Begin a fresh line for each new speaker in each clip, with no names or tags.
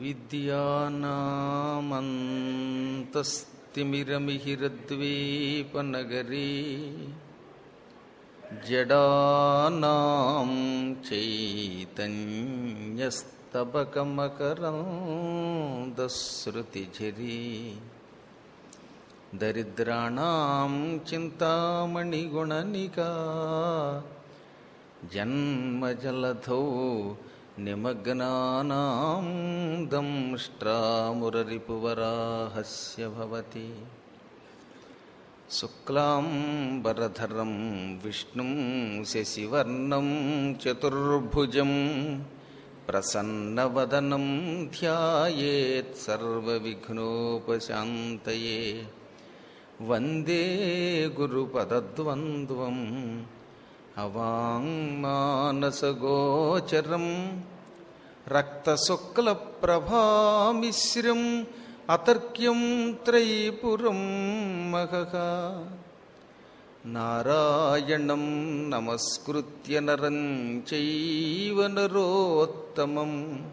విద్యానామంతస్తిమిరమిహిరద్వీపనగరీ జడానాం చైతన్యస్తబకమకరందశ్రుతిఝరీ దరిద్రాణం చింతామణిగుణనికా జన్మజలధౌ నిమగ్నానాం దంష్ట్రామురరిపువరాహస్య భవతి శుక్లాంబరధరం విష్ణుం శశివర్ణం చతుర్భుజం ప్రసన్నవదనం ధ్యాయేత్ సర్వవిఘ్నోపశాంతయే వందే గురుపదద్వంద్వం అవాంగ్మానసగోచరం రక్తశుక్లప్రభామిశ్రం అతర్క్యం త్రైపురం మహః నారాయణం నమస్కృత్య నరం చైవ నరోత్తమం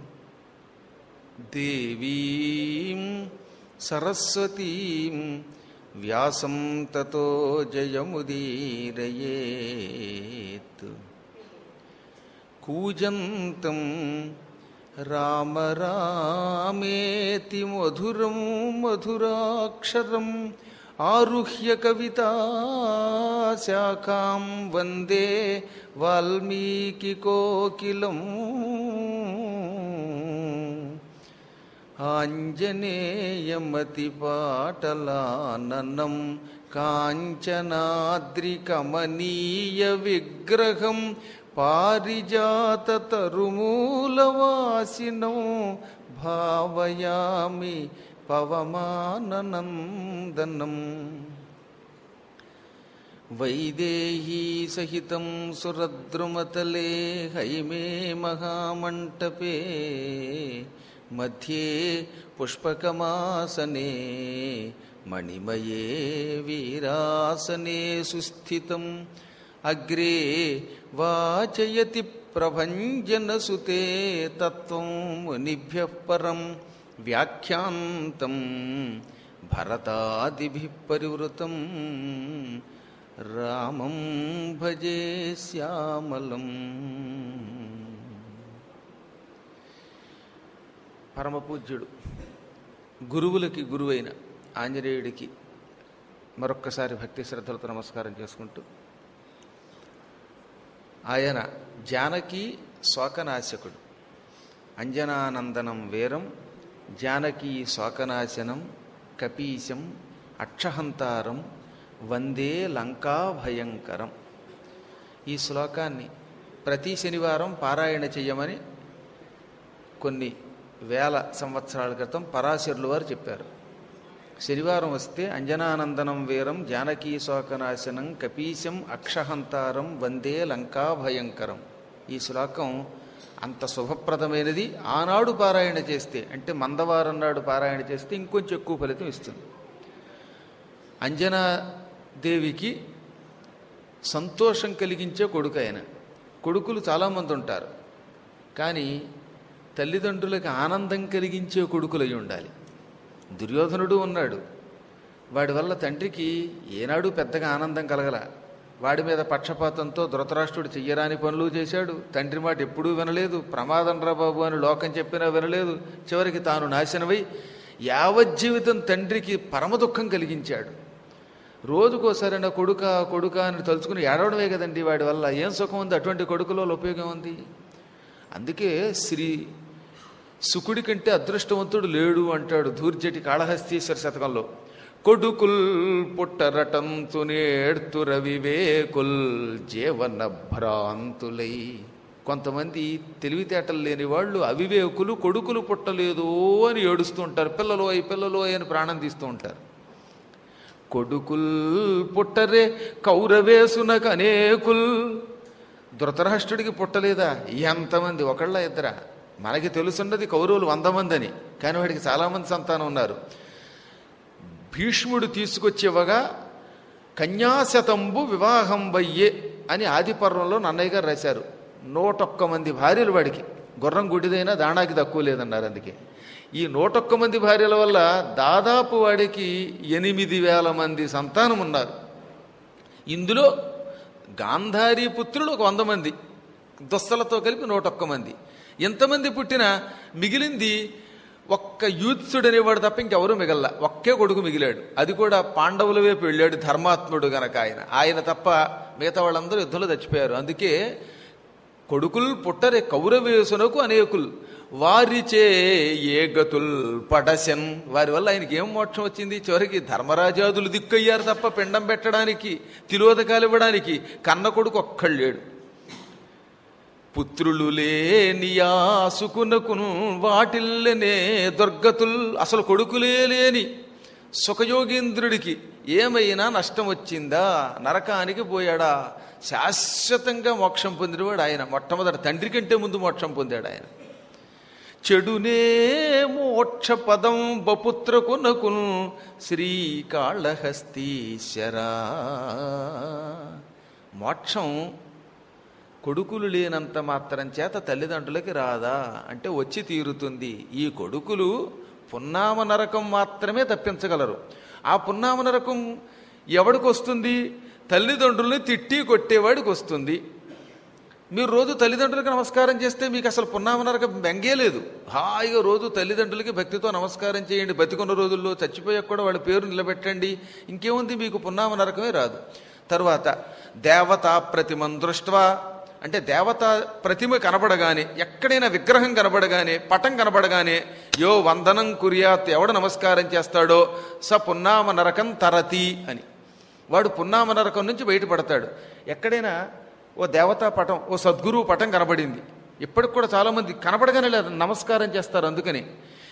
దేవీం సరస్వతీం వ్యాసం తతో జయముదీరయేత్ కూజంతం రామ రామేతి మధురం మధురాక్షరం ఆరుహ్య కవితాశాఖాం వందే వాల్మీకికోకిలం ఆంజనేయమతిపాటలాననం కాంచనాద్రికమనీయ విగ్రహం పారిజాతతరుమూలవాసినం భావయామి పవమాననందనం వైదేహీ సహితం సురద్రుమతలే హైమే మహామంటపే मध्ये पुष्पकमासने मणिमये वीरासने सुस्थितम् अग्रे वाचयति प्रभञ्जनसुते तत्त्वं मुनिभ्यः परं व्याख्यान्तं भरतादिभिः परिवृतं रामं भजे श्यामलम् పరమపూజ్యుడు గురువులకి గురువైన ఆంజనేయుడికి మరొక్కసారి భక్తి శ్రద్ధలతో నమస్కారం చేసుకుంటూ ఆయన జానకి శోకనాశకుడు అంజనానందనం వీరం జానకీ శోకనాశనం కపీశం అక్షహంతారం వందే లంకా భయంకరం ఈ శ్లోకాన్ని ప్రతి శనివారం పారాయణ చెయ్యమని కొన్ని వేల సంవత్సరాల క్రితం పరాశరులు వారు చెప్పారు శనివారం వస్తే అంజనానందనం వీరం జానకీ శోకనాశనం కపీశం అక్షహంతారం వందే లంకా భయంకరం ఈ శ్లోకం అంత శుభప్రదమైనది ఆనాడు పారాయణ చేస్తే అంటే మందవారం నాడు పారాయణ చేస్తే ఇంకొంచెం ఎక్కువ ఫలితం ఇస్తుంది అంజనాదేవికి సంతోషం కలిగించే కొడుకు ఆయన కొడుకులు చాలామంది ఉంటారు కానీ తల్లిదండ్రులకు ఆనందం కలిగించే కొడుకులై ఉండాలి దుర్యోధనుడు ఉన్నాడు వాడి వల్ల తండ్రికి ఏనాడు పెద్దగా ఆనందం కలగల వాడి మీద పక్షపాతంతో ధృతరాష్ట్రుడు చెయ్యరాని పనులు చేశాడు తండ్రి మాట ఎప్పుడూ వినలేదు ప్రమాదం రా బాబు అని లోకం చెప్పినా వినలేదు చివరికి తాను నాశనమై యావజ్జీవితం తండ్రికి పరమ దుఃఖం కలిగించాడు రోజుకోసారి నా కొడుక కొడుక అని తలుచుకుని ఏడవడమే కదండి వాడి వల్ల ఏం సుఖం ఉంది అటువంటి కొడుకులో ఉపయోగం ఉంది అందుకే శ్రీ సుకుడి కంటే అదృష్టవంతుడు లేడు అంటాడు ధూర్జటి కాళహస్తీశ్వర శతకంలో కొడుకుల్ పుట్టరటంతు నేర్తు రవివేకుల్ జీవన భ్రాంతులై కొంతమంది తెలివితేటలు లేని వాళ్ళు అవివేకులు కొడుకులు పుట్టలేదు అని ఏడుస్తూ ఉంటారు పిల్లలు అయి పిల్లలు అని ప్రాణం తీస్తూ ఉంటారు కొడుకుల్ పుట్టరే కౌరవేసునకు అనేకుల్ ధృతరాష్ట్రుడికి పుట్టలేదా ఎంతమంది ఒకళ్ళ ఇద్దరా మనకి తెలుసున్నది కౌరవులు వంద మంది అని కానీ వాడికి చాలామంది సంతానం ఉన్నారు భీష్ముడు తీసుకొచ్చేవగా కన్యాశతంబు వివాహం వయ్యే అని ఆదిపర్వంలో నన్నయ్య గారు రాశారు నూటొక్క మంది భార్యలు వాడికి గుర్రం గుడిదైనా దాణాకి తక్కువ లేదన్నారు అందుకే ఈ నూటొక్క మంది భార్యల వల్ల దాదాపు వాడికి ఎనిమిది వేల మంది సంతానం ఉన్నారు ఇందులో గాంధారీ పుత్రులు ఒక వంద మంది దుస్తలతో కలిపి నూటొక్క మంది ఎంతమంది పుట్టినా మిగిలింది ఒక్క యూత్సుడు అనేవాడు తప్ప ఇంకెవరూ మిగల్ల ఒక్కే కొడుకు మిగిలాడు అది కూడా పాండవుల వైపు వెళ్ళాడు ధర్మాత్ముడు గనక ఆయన ఆయన తప్ప మిగతా వాళ్ళందరూ యుద్ధంలో చచ్చిపోయారు అందుకే కొడుకుల్ పుట్టరే కౌరవేశునకు అనేకుల్ వారిచే ఏ గతుల్ పడశన్ వారి వల్ల ఆయనకి ఏం మోక్షం వచ్చింది చివరికి ధర్మరాజాదులు దిక్కయ్యారు తప్ప పిండం పెట్టడానికి తిలోదకాలు ఇవ్వడానికి కన్న కొడుకు ఒక్కళ్ళేడు పుత్రులు లేని సుకునకును వాటిల్లనే దుర్గతుల్ అసలు కొడుకులే లేని సుఖయోగేంద్రుడికి ఏమైనా నష్టం వచ్చిందా నరకానికి పోయాడా శాశ్వతంగా మోక్షం పొందినవాడు ఆయన మొట్టమొదటి తండ్రి కంటే ముందు మోక్షం పొందాడు ఆయన చెడునే మోక్ష పదం బపుత్రకునకును శ్రీకాళహస్తీశ్వరా మోక్షం కొడుకులు లేనంత మాత్రం చేత తల్లిదండ్రులకి రాదా అంటే వచ్చి తీరుతుంది ఈ కొడుకులు పున్నామ నరకం మాత్రమే తప్పించగలరు ఆ పున్నామ నరకం ఎవడికి వస్తుంది తల్లిదండ్రుల్ని తిట్టి కొట్టేవాడికి వస్తుంది మీరు రోజు తల్లిదండ్రులకి నమస్కారం చేస్తే మీకు అసలు పున్నామ నరకం బెంగే లేదు హాయిగా రోజు తల్లిదండ్రులకి భక్తితో నమస్కారం చేయండి బతికున్న రోజుల్లో చచ్చిపోయాక కూడా వాళ్ళ పేరు నిలబెట్టండి ఇంకేముంది మీకు పున్నామ నరకమే రాదు తర్వాత దేవతా ప్రతిమం దృష్ట్వా అంటే దేవత ప్రతిమ కనబడగానే ఎక్కడైనా విగ్రహం కనబడగానే పటం కనబడగానే యో వందనం కుర్యాత్ ఎవడు నమస్కారం చేస్తాడో స పున్నామ నరకం తరతి అని వాడు పున్నామ నరకం నుంచి బయటపడతాడు ఎక్కడైనా ఓ దేవతా పటం ఓ సద్గురువు పటం కనబడింది ఇప్పటికి కూడా చాలామంది కనబడగానే లేదు నమస్కారం చేస్తారు అందుకని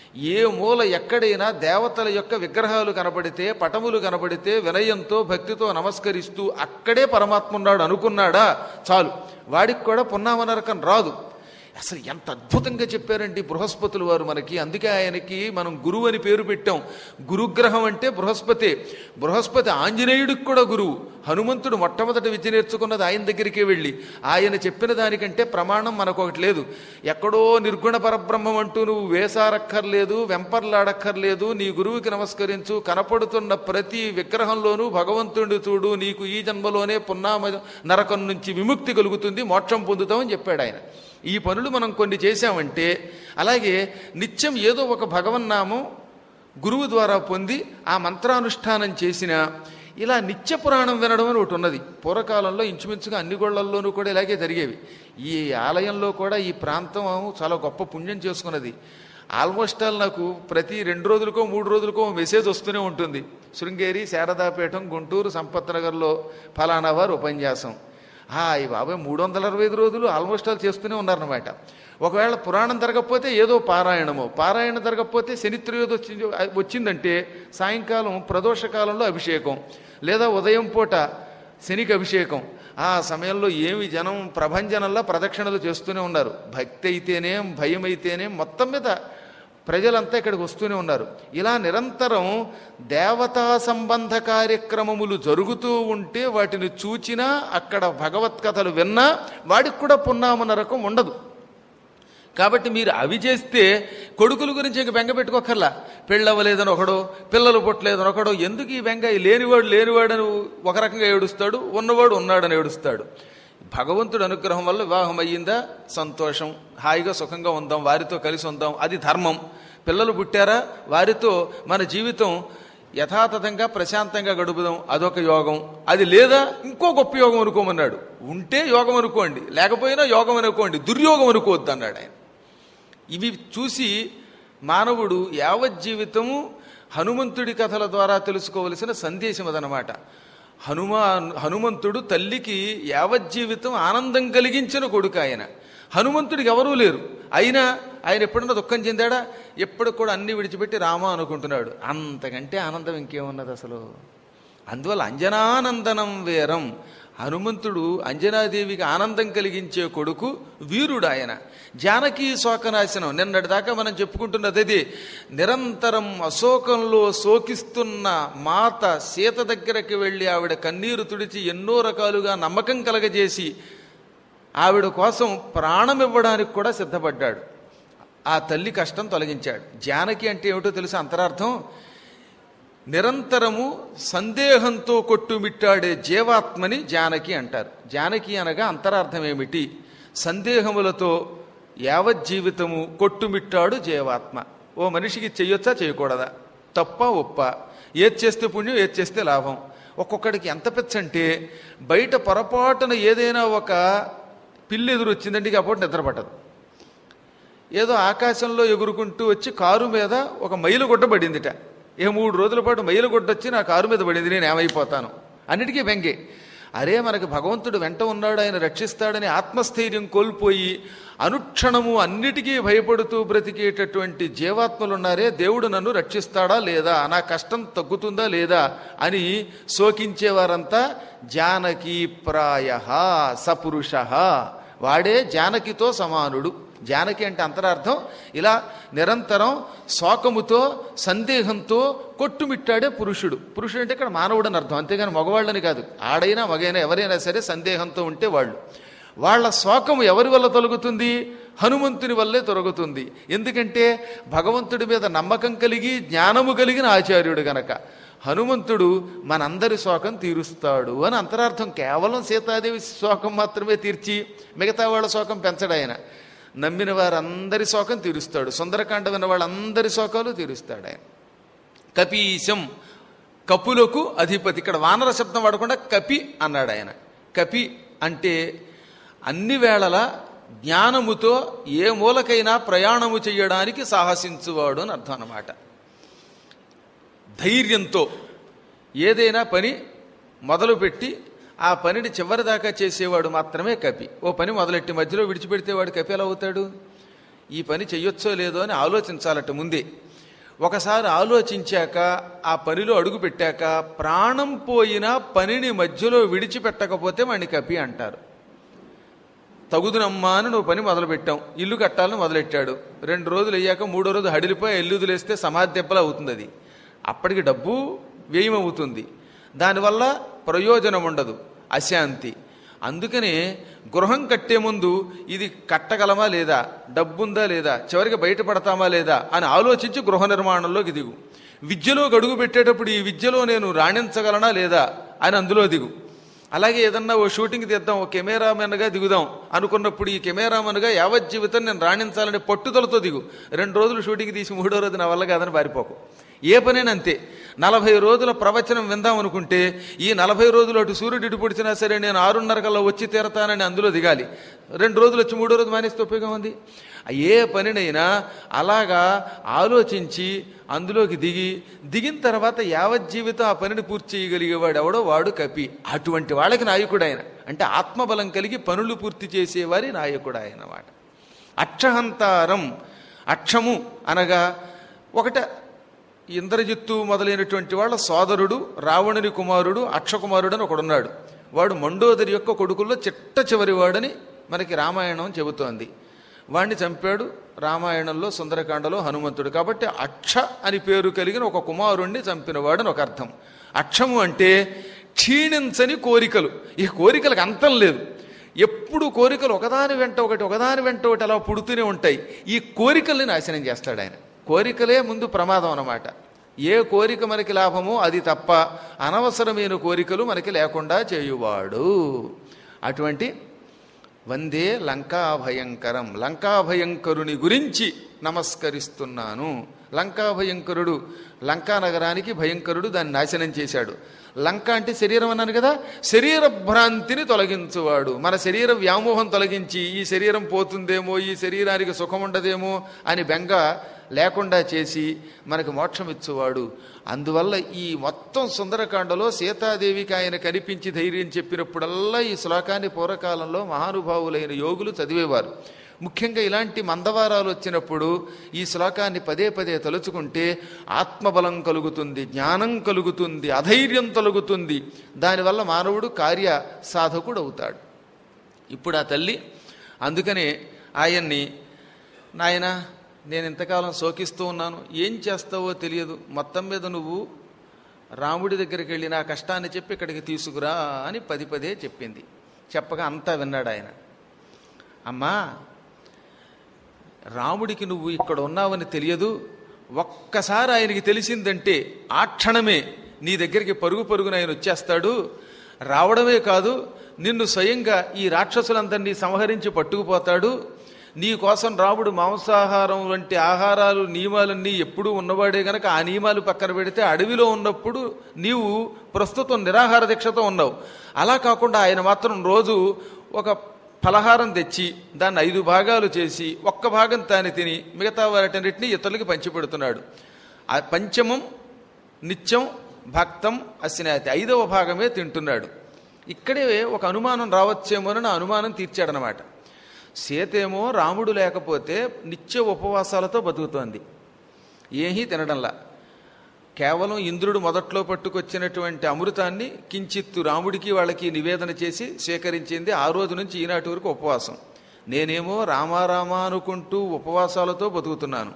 ఏ మూల ఎక్కడైనా దేవతల యొక్క విగ్రహాలు కనబడితే పటములు కనబడితే వినయంతో భక్తితో నమస్కరిస్తూ అక్కడే పరమాత్మ ఉన్నాడు అనుకున్నాడా చాలు వాడికి కూడా పున్నామ నరకం రాదు అసలు ఎంత అద్భుతంగా చెప్పారండి బృహస్పతులు వారు మనకి అందుకే ఆయనకి మనం గురువు అని పేరు పెట్టాం గురుగ్రహం అంటే బృహస్పతి బృహస్పతి ఆంజనేయుడికి కూడా గురువు హనుమంతుడు మొట్టమొదటి విద్య నేర్చుకున్నది ఆయన దగ్గరికే వెళ్ళి ఆయన చెప్పిన దానికంటే ప్రమాణం మనకు ఒకటి లేదు ఎక్కడో నిర్గుణ పరబ్రహ్మం అంటూ నువ్వు వేసారక్కర్లేదు వెంపర్లాడక్కర్లేదు నీ గురువుకి నమస్కరించు కనపడుతున్న ప్రతి విగ్రహంలోనూ భగవంతుడిని చూడు నీకు ఈ జన్మలోనే పున్నామ నరకం నుంచి విముక్తి కలుగుతుంది మోక్షం పొందుతామని చెప్పాడు ఆయన ఈ పనులు మనం కొన్ని చేశామంటే అలాగే నిత్యం ఏదో ఒక భగవన్నామం గురువు ద్వారా పొంది ఆ మంత్రానుష్ఠానం చేసిన ఇలా నిత్య పురాణం వినడం అని ఒకటి ఉన్నది పూర్వకాలంలో ఇంచుమించుగా అన్ని గోళ్లల్లోనూ కూడా ఇలాగే జరిగేవి ఈ ఆలయంలో కూడా ఈ ప్రాంతం చాలా గొప్ప పుణ్యం చేసుకున్నది ఆల్మోస్ట్ ఆల్ నాకు ప్రతి రెండు రోజులకో మూడు రోజులకో మెసేజ్ వస్తూనే ఉంటుంది శృంగేరి శారదాపీఠం గుంటూరు సంపత్ నగర్లో ఫలానా వారు ఉపన్యాసం ఈ బాబాయ్ మూడు వందల అరవై ఐదు రోజులు ఆల్మోస్ట్ ఆల్ చేస్తూనే ఉన్నారనమాట ఒకవేళ పురాణం జరగకపోతే ఏదో పారాయణమో పారాయణం జరగకపోతే శనిత్రయోది వచ్చింది వచ్చిందంటే సాయంకాలం ప్రదోష కాలంలో అభిషేకం లేదా ఉదయం పూట శనికి అభిషేకం ఆ సమయంలో ఏమి జనం ప్రభంజనంలో ప్రదక్షిణలు చేస్తూనే ఉన్నారు భక్తి అయితేనేం భయం అయితేనేం మొత్తం మీద ప్రజలంతా ఇక్కడికి వస్తూనే ఉన్నారు ఇలా నిరంతరం దేవతా సంబంధ కార్యక్రమములు జరుగుతూ ఉంటే వాటిని చూచినా అక్కడ భగవత్ కథలు విన్నా వాడికి కూడా పున్నామ నరకం ఉండదు కాబట్టి మీరు అవి చేస్తే కొడుకుల గురించి ఇంక బెంగ పెట్టుకోకర్లా పెళ్ళవ్వలేదని ఒకడు పిల్లలు పుట్టలేదని ఒకడు ఎందుకు ఈ బెంగ ఈ లేనివాడు లేనివాడని ఒక రకంగా ఏడుస్తాడు ఉన్నవాడు ఉన్నాడని ఏడుస్తాడు భగవంతుడి అనుగ్రహం వల్ల వివాహం అయ్యిందా సంతోషం హాయిగా సుఖంగా ఉందాం వారితో కలిసి ఉందాం అది ధర్మం పిల్లలు పుట్టారా వారితో మన జీవితం యథాతథంగా ప్రశాంతంగా గడుపుదాం అదొక యోగం అది లేదా ఇంకో గొప్ప యోగం అనుకోమన్నాడు ఉంటే యోగం అనుకోండి లేకపోయినా యోగం అనుకోండి దుర్యోగం అనుకోవద్దు అన్నాడు ఆయన ఇవి చూసి మానవుడు యావజ్జీవితము హనుమంతుడి కథల ద్వారా తెలుసుకోవలసిన సందేశం అదనమాట హనుమా హనుమంతుడు తల్లికి యావజ్జీవితం ఆనందం కలిగించిన కొడుకు ఆయన హనుమంతుడికి ఎవరూ లేరు అయినా ఆయన ఎప్పుడన్నా దుఃఖం చెందాడా ఎప్పుడు కూడా అన్ని విడిచిపెట్టి రామ అనుకుంటున్నాడు అంతకంటే ఆనందం ఇంకేమున్నది అసలు అందువల్ల అంజనానందనం వేరం హనుమంతుడు అంజనాదేవికి ఆనందం కలిగించే కొడుకు వీరుడు ఆయన జానకీ శోకనాశనం నిన్నటి దాకా మనం చెప్పుకుంటున్నది అది నిరంతరం అశోకంలో శోకిస్తున్న మాత సీత దగ్గరికి వెళ్ళి ఆవిడ కన్నీరు తుడిచి ఎన్నో రకాలుగా నమ్మకం కలగజేసి ఆవిడ కోసం ప్రాణం ఇవ్వడానికి కూడా సిద్ధపడ్డాడు ఆ తల్లి కష్టం తొలగించాడు జానకి అంటే ఏమిటో తెలుసు అంతరార్థం నిరంతరము సందేహంతో కొట్టుమిట్టాడే జీవాత్మని జానకి అంటారు జానకి అనగా అంతరార్థం ఏమిటి సందేహములతో యావజ్జీవితము కొట్టుమిట్టాడు జీవాత్మ ఓ మనిషికి చెయ్యొచ్చా చేయకూడదా తప్ప ఒప్ప ఏది చేస్తే పుణ్యం ఏది చేస్తే లాభం ఒక్కొక్కడికి ఎంత పెచ్చంటే బయట పొరపాటున ఏదైనా ఒక పిల్లి ఎదురు వచ్చిందంటే ఇక అప్పుడు నిద్ర పట్టదు ఏదో ఆకాశంలో ఎగురుకుంటూ వచ్చి కారు మీద ఒక మైలు గుడ్డ పడిందిట ఏ మూడు రోజుల పాటు మైలు గుడ్డ వచ్చి నా కారు మీద పడింది నేను ఏమైపోతాను అన్నిటికీ బెంగే అరే మనకి భగవంతుడు వెంట ఉన్నాడు ఆయన రక్షిస్తాడని ఆత్మస్థైర్యం కోల్పోయి అనుక్షణము అన్నిటికీ భయపడుతూ బ్రతికేటటువంటి జీవాత్మలు ఉన్నారే దేవుడు నన్ను రక్షిస్తాడా లేదా నా కష్టం తగ్గుతుందా లేదా అని శోకించేవారంతా జానకి ప్రాయ సపురుష వాడే జానకితో సమానుడు జానకి అంటే అంతరార్థం ఇలా నిరంతరం శోకముతో సందేహంతో కొట్టుమిట్టాడే పురుషుడు పురుషుడు అంటే ఇక్కడ మానవుడు అని అర్థం అంతేగాని మగవాళ్ళని కాదు ఆడైనా మగైనా ఎవరైనా సరే సందేహంతో ఉంటే వాళ్ళు వాళ్ళ శోకము ఎవరి వల్ల తొలగుతుంది హనుమంతుని వల్లే తొలగుతుంది ఎందుకంటే భగవంతుడి మీద నమ్మకం కలిగి జ్ఞానము కలిగిన ఆచార్యుడు గనక హనుమంతుడు మనందరి శోకం తీరుస్తాడు అని అంతరార్థం కేవలం సీతాదేవి శోకం మాత్రమే తీర్చి మిగతా వాళ్ళ శోకం పెంచడాయన నమ్మిన వారందరి శోకం తీరుస్తాడు సుందరకాండ విన్న వాళ్ళందరి శోకాలు తీరుస్తాడు ఆయన కపీశం కపులకు అధిపతి ఇక్కడ వానర శబ్దం వాడకుండా కపి అన్నాడు ఆయన కపి అంటే అన్ని వేళల జ్ఞానముతో ఏ మూలకైనా ప్రయాణము చేయడానికి సాహసించువాడు అని అర్థం అన్నమాట ధైర్యంతో ఏదైనా పని మొదలుపెట్టి ఆ పనిని చివరిదాకా చేసేవాడు మాత్రమే కపి ఓ పని మొదలెట్టి మధ్యలో విడిచిపెడితే వాడు కపి ఎలా అవుతాడు ఈ పని చెయ్యొచ్చో లేదో అని ఆలోచించాలట ముందే ఒకసారి ఆలోచించాక ఆ పనిలో అడుగు పెట్టాక ప్రాణం పోయిన పనిని మధ్యలో విడిచిపెట్టకపోతే వాడిని కపి అంటారు తగుదునమ్మా అని నువ్వు పని మొదలుపెట్టాం ఇల్లు కట్టాలని మొదలెట్టాడు రెండు రోజులు అయ్యాక మూడో రోజు హడిలిపోయి ఇల్లు వదిలేస్తే సమాధి దెబ్బలా అవుతుంది అది అప్పటికి డబ్బు వ్యయమవుతుంది దానివల్ల ప్రయోజనం ఉండదు అశాంతి అందుకనే గృహం కట్టే ముందు ఇది కట్టగలమా లేదా డబ్బుందా లేదా చివరికి బయటపడతామా లేదా అని ఆలోచించి గృహ నిర్మాణంలోకి దిగు విద్యలో గడుగు పెట్టేటప్పుడు ఈ విద్యలో నేను రాణించగలనా లేదా అని అందులో దిగు అలాగే ఏదన్నా ఓ షూటింగ్ తీద్దాం ఓ కెమెరామెన్గా దిగుదాం అనుకున్నప్పుడు ఈ కెమెరామెన్గా యావత్ జీవితం నేను రాణించాలనే పట్టుదలతో దిగు రెండు రోజులు షూటింగ్ తీసి మూడో రోజు నా వల్ల కాదని పారిపోకు ఏ పనైనా అంతే నలభై రోజుల ప్రవచనం విందాం అనుకుంటే ఈ నలభై రోజులు అటు సూర్యుడు ఇటు పొడిచినా సరే నేను ఆరున్నర కల్లా వచ్చి తీరతానని అందులో దిగాలి రెండు రోజులు వచ్చి మూడో రోజు మానేస్తే ఉపయోగం ఉంది ఏ పనినైనా అలాగా ఆలోచించి అందులోకి దిగి దిగిన తర్వాత యావత్ జీవితం ఆ పనిని పూర్తి చేయగలిగేవాడు ఎవడో వాడు కపి అటువంటి వాళ్ళకి నాయకుడు ఆయన అంటే ఆత్మబలం కలిగి పనులు పూర్తి చేసేవారి నాయకుడు ఆయన వాట అక్షహంతారం అక్షము అనగా ఒకట ఇంద్రజిత్తు మొదలైనటువంటి వాళ్ళ సోదరుడు రావణుని కుమారుడు అక్షకుమారుడు అని ఒకడున్నాడు వాడు మండోదరి యొక్క కొడుకుల్లో చిట్ట చివరి వాడని మనకి రామాయణం చెబుతోంది వాణ్ణి చంపాడు రామాయణంలో సుందరకాండలో హనుమంతుడు కాబట్టి అక్ష అని పేరు కలిగిన ఒక కుమారుణ్ణి చంపినవాడని ఒక అర్థం అక్షము అంటే క్షీణించని కోరికలు ఈ కోరికలకు అంతం లేదు ఎప్పుడు కోరికలు ఒకదాని వెంట ఒకటి ఒకదాని వెంట ఒకటి అలా పుడుతూనే ఉంటాయి ఈ కోరికల్ని నాశనం చేస్తాడు ఆయన కోరికలే ముందు ప్రమాదం అన్నమాట ఏ కోరిక మనకి లాభమో అది తప్ప అనవసరమైన కోరికలు మనకి లేకుండా చేయువాడు అటువంటి వందే లంకాభయంకరం లంకాభయంకరుని గురించి నమస్కరిస్తున్నాను లంకాభయంకరుడు లంకా నగరానికి భయంకరుడు దాన్ని నాశనం చేశాడు లంక అంటే శరీరం అన్నాను కదా శరీర భ్రాంతిని తొలగించువాడు మన శరీర వ్యామోహం తొలగించి ఈ శరీరం పోతుందేమో ఈ శరీరానికి సుఖం ఉండదేమో అని బెంగ లేకుండా చేసి మనకి మోక్షం ఇచ్చువాడు అందువల్ల ఈ మొత్తం సుందరకాండలో సీతాదేవికి ఆయన కనిపించి ధైర్యం చెప్పినప్పుడల్లా ఈ శ్లోకాన్ని పూర్వకాలంలో మహానుభావులైన యోగులు చదివేవారు ముఖ్యంగా ఇలాంటి మందవారాలు వచ్చినప్పుడు ఈ శ్లోకాన్ని పదే పదే తలుచుకుంటే ఆత్మబలం కలుగుతుంది జ్ఞానం కలుగుతుంది అధైర్యం తొలగుతుంది దానివల్ల మానవుడు కార్య సాధకుడు అవుతాడు ఇప్పుడు ఆ తల్లి అందుకనే ఆయన్ని నాయన నేను ఇంతకాలం శోకిస్తూ ఉన్నాను ఏం చేస్తావో తెలియదు మొత్తం మీద నువ్వు రాముడి దగ్గరికి వెళ్ళి నా కష్టాన్ని చెప్పి ఇక్కడికి తీసుకురా అని పది పదే చెప్పింది చెప్పగా అంతా విన్నాడు ఆయన అమ్మా రాముడికి నువ్వు ఇక్కడ ఉన్నావని తెలియదు ఒక్కసారి ఆయనకి తెలిసిందంటే ఆ క్షణమే నీ దగ్గరికి పరుగు పరుగున ఆయన వచ్చేస్తాడు రావడమే కాదు నిన్ను స్వయంగా ఈ రాక్షసులందరినీ సంహరించి పట్టుకుపోతాడు నీ కోసం రాముడు మాంసాహారం వంటి ఆహారాలు నియమాలన్నీ ఎప్పుడూ ఉన్నవాడే గనక ఆ నియమాలు పక్కన పెడితే అడవిలో ఉన్నప్పుడు నీవు ప్రస్తుతం నిరాహార దీక్షతో ఉన్నావు అలా కాకుండా ఆయన మాత్రం రోజు ఒక ఫలహారం తెచ్చి దాన్ని ఐదు భాగాలు చేసి ఒక్క భాగం తాను తిని మిగతా వాటిన్నిటిని ఇతరులకి పంచిపెడుతున్నాడు ఆ పంచమం నిత్యం భక్తం అస్సినాతి ఐదవ భాగమే తింటున్నాడు ఇక్కడే ఒక అనుమానం రావచ్చేమోనని అనుమానం తీర్చాడనమాట సీతేమో రాముడు లేకపోతే నిత్య ఉపవాసాలతో బతుకుతోంది ఏమీ తినడంలా కేవలం ఇంద్రుడు మొదట్లో పట్టుకొచ్చినటువంటి అమృతాన్ని కించిత్తు రాముడికి వాళ్ళకి నివేదన చేసి స్వీకరించింది ఆ రోజు నుంచి ఈనాటి వరకు ఉపవాసం నేనేమో రామారామా అనుకుంటూ ఉపవాసాలతో బతుకుతున్నాను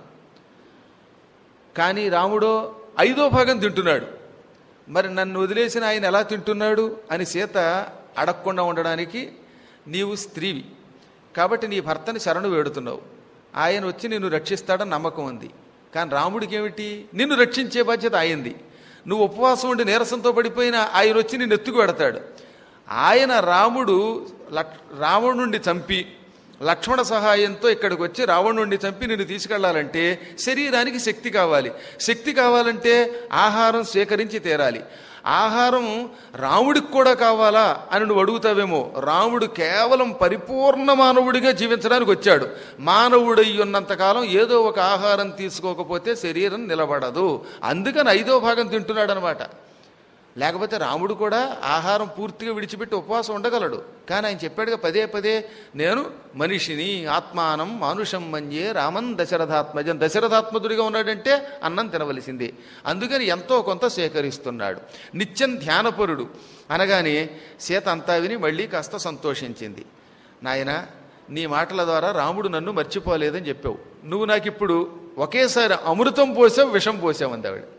కానీ రాముడో ఐదో భాగం తింటున్నాడు మరి నన్ను వదిలేసిన ఆయన ఎలా తింటున్నాడు అని సీత అడగకుండా ఉండడానికి నీవు స్త్రీవి కాబట్టి నీ భర్తని శరణు వేడుతున్నావు ఆయన వచ్చి నిన్ను రక్షిస్తాడని నమ్మకం ఉంది కానీ రాముడికి ఏమిటి నిన్ను రక్షించే బాధ్యత ఆయంది నువ్వు ఉపవాసం ఉండి నీరసంతో పడిపోయినా ఆయన వచ్చి నిన్ను ఎత్తుకు పెడతాడు ఆయన రాముడు లక్ రావణుణ్ణి చంపి లక్ష్మణ సహాయంతో ఇక్కడికి వచ్చి రావణుణ్ణి చంపి నిన్ను తీసుకెళ్లాలంటే శరీరానికి శక్తి కావాలి శక్తి కావాలంటే ఆహారం స్వీకరించి తీరాలి ఆహారం రాముడికి కూడా కావాలా అని నువ్వు అడుగుతావేమో రాముడు కేవలం పరిపూర్ణ మానవుడిగా జీవించడానికి వచ్చాడు మానవుడై ఉన్నంతకాలం ఏదో ఒక ఆహారం తీసుకోకపోతే శరీరం నిలబడదు అందుకని ఐదో భాగం తింటున్నాడు అనమాట లేకపోతే రాముడు కూడా ఆహారం పూర్తిగా విడిచిపెట్టి ఉపవాసం ఉండగలడు కానీ ఆయన చెప్పాడుగా పదే పదే నేను మనిషిని ఆత్మానం మానుషం మన్యే రామన్ దశరథాత్మజన్ దశరథాత్మజుడిగా ఉన్నాడంటే అన్నం తినవలసిందే అందుకని ఎంతో కొంత సేకరిస్తున్నాడు నిత్యం ధ్యానపరుడు అనగానే సీత అంతా విని మళ్ళీ కాస్త సంతోషించింది నాయన నీ మాటల ద్వారా రాముడు నన్ను మర్చిపోలేదని చెప్పావు నువ్వు నాకు ఇప్పుడు ఒకేసారి అమృతం పోసావు విషం పోసావు అంది ఆవిడ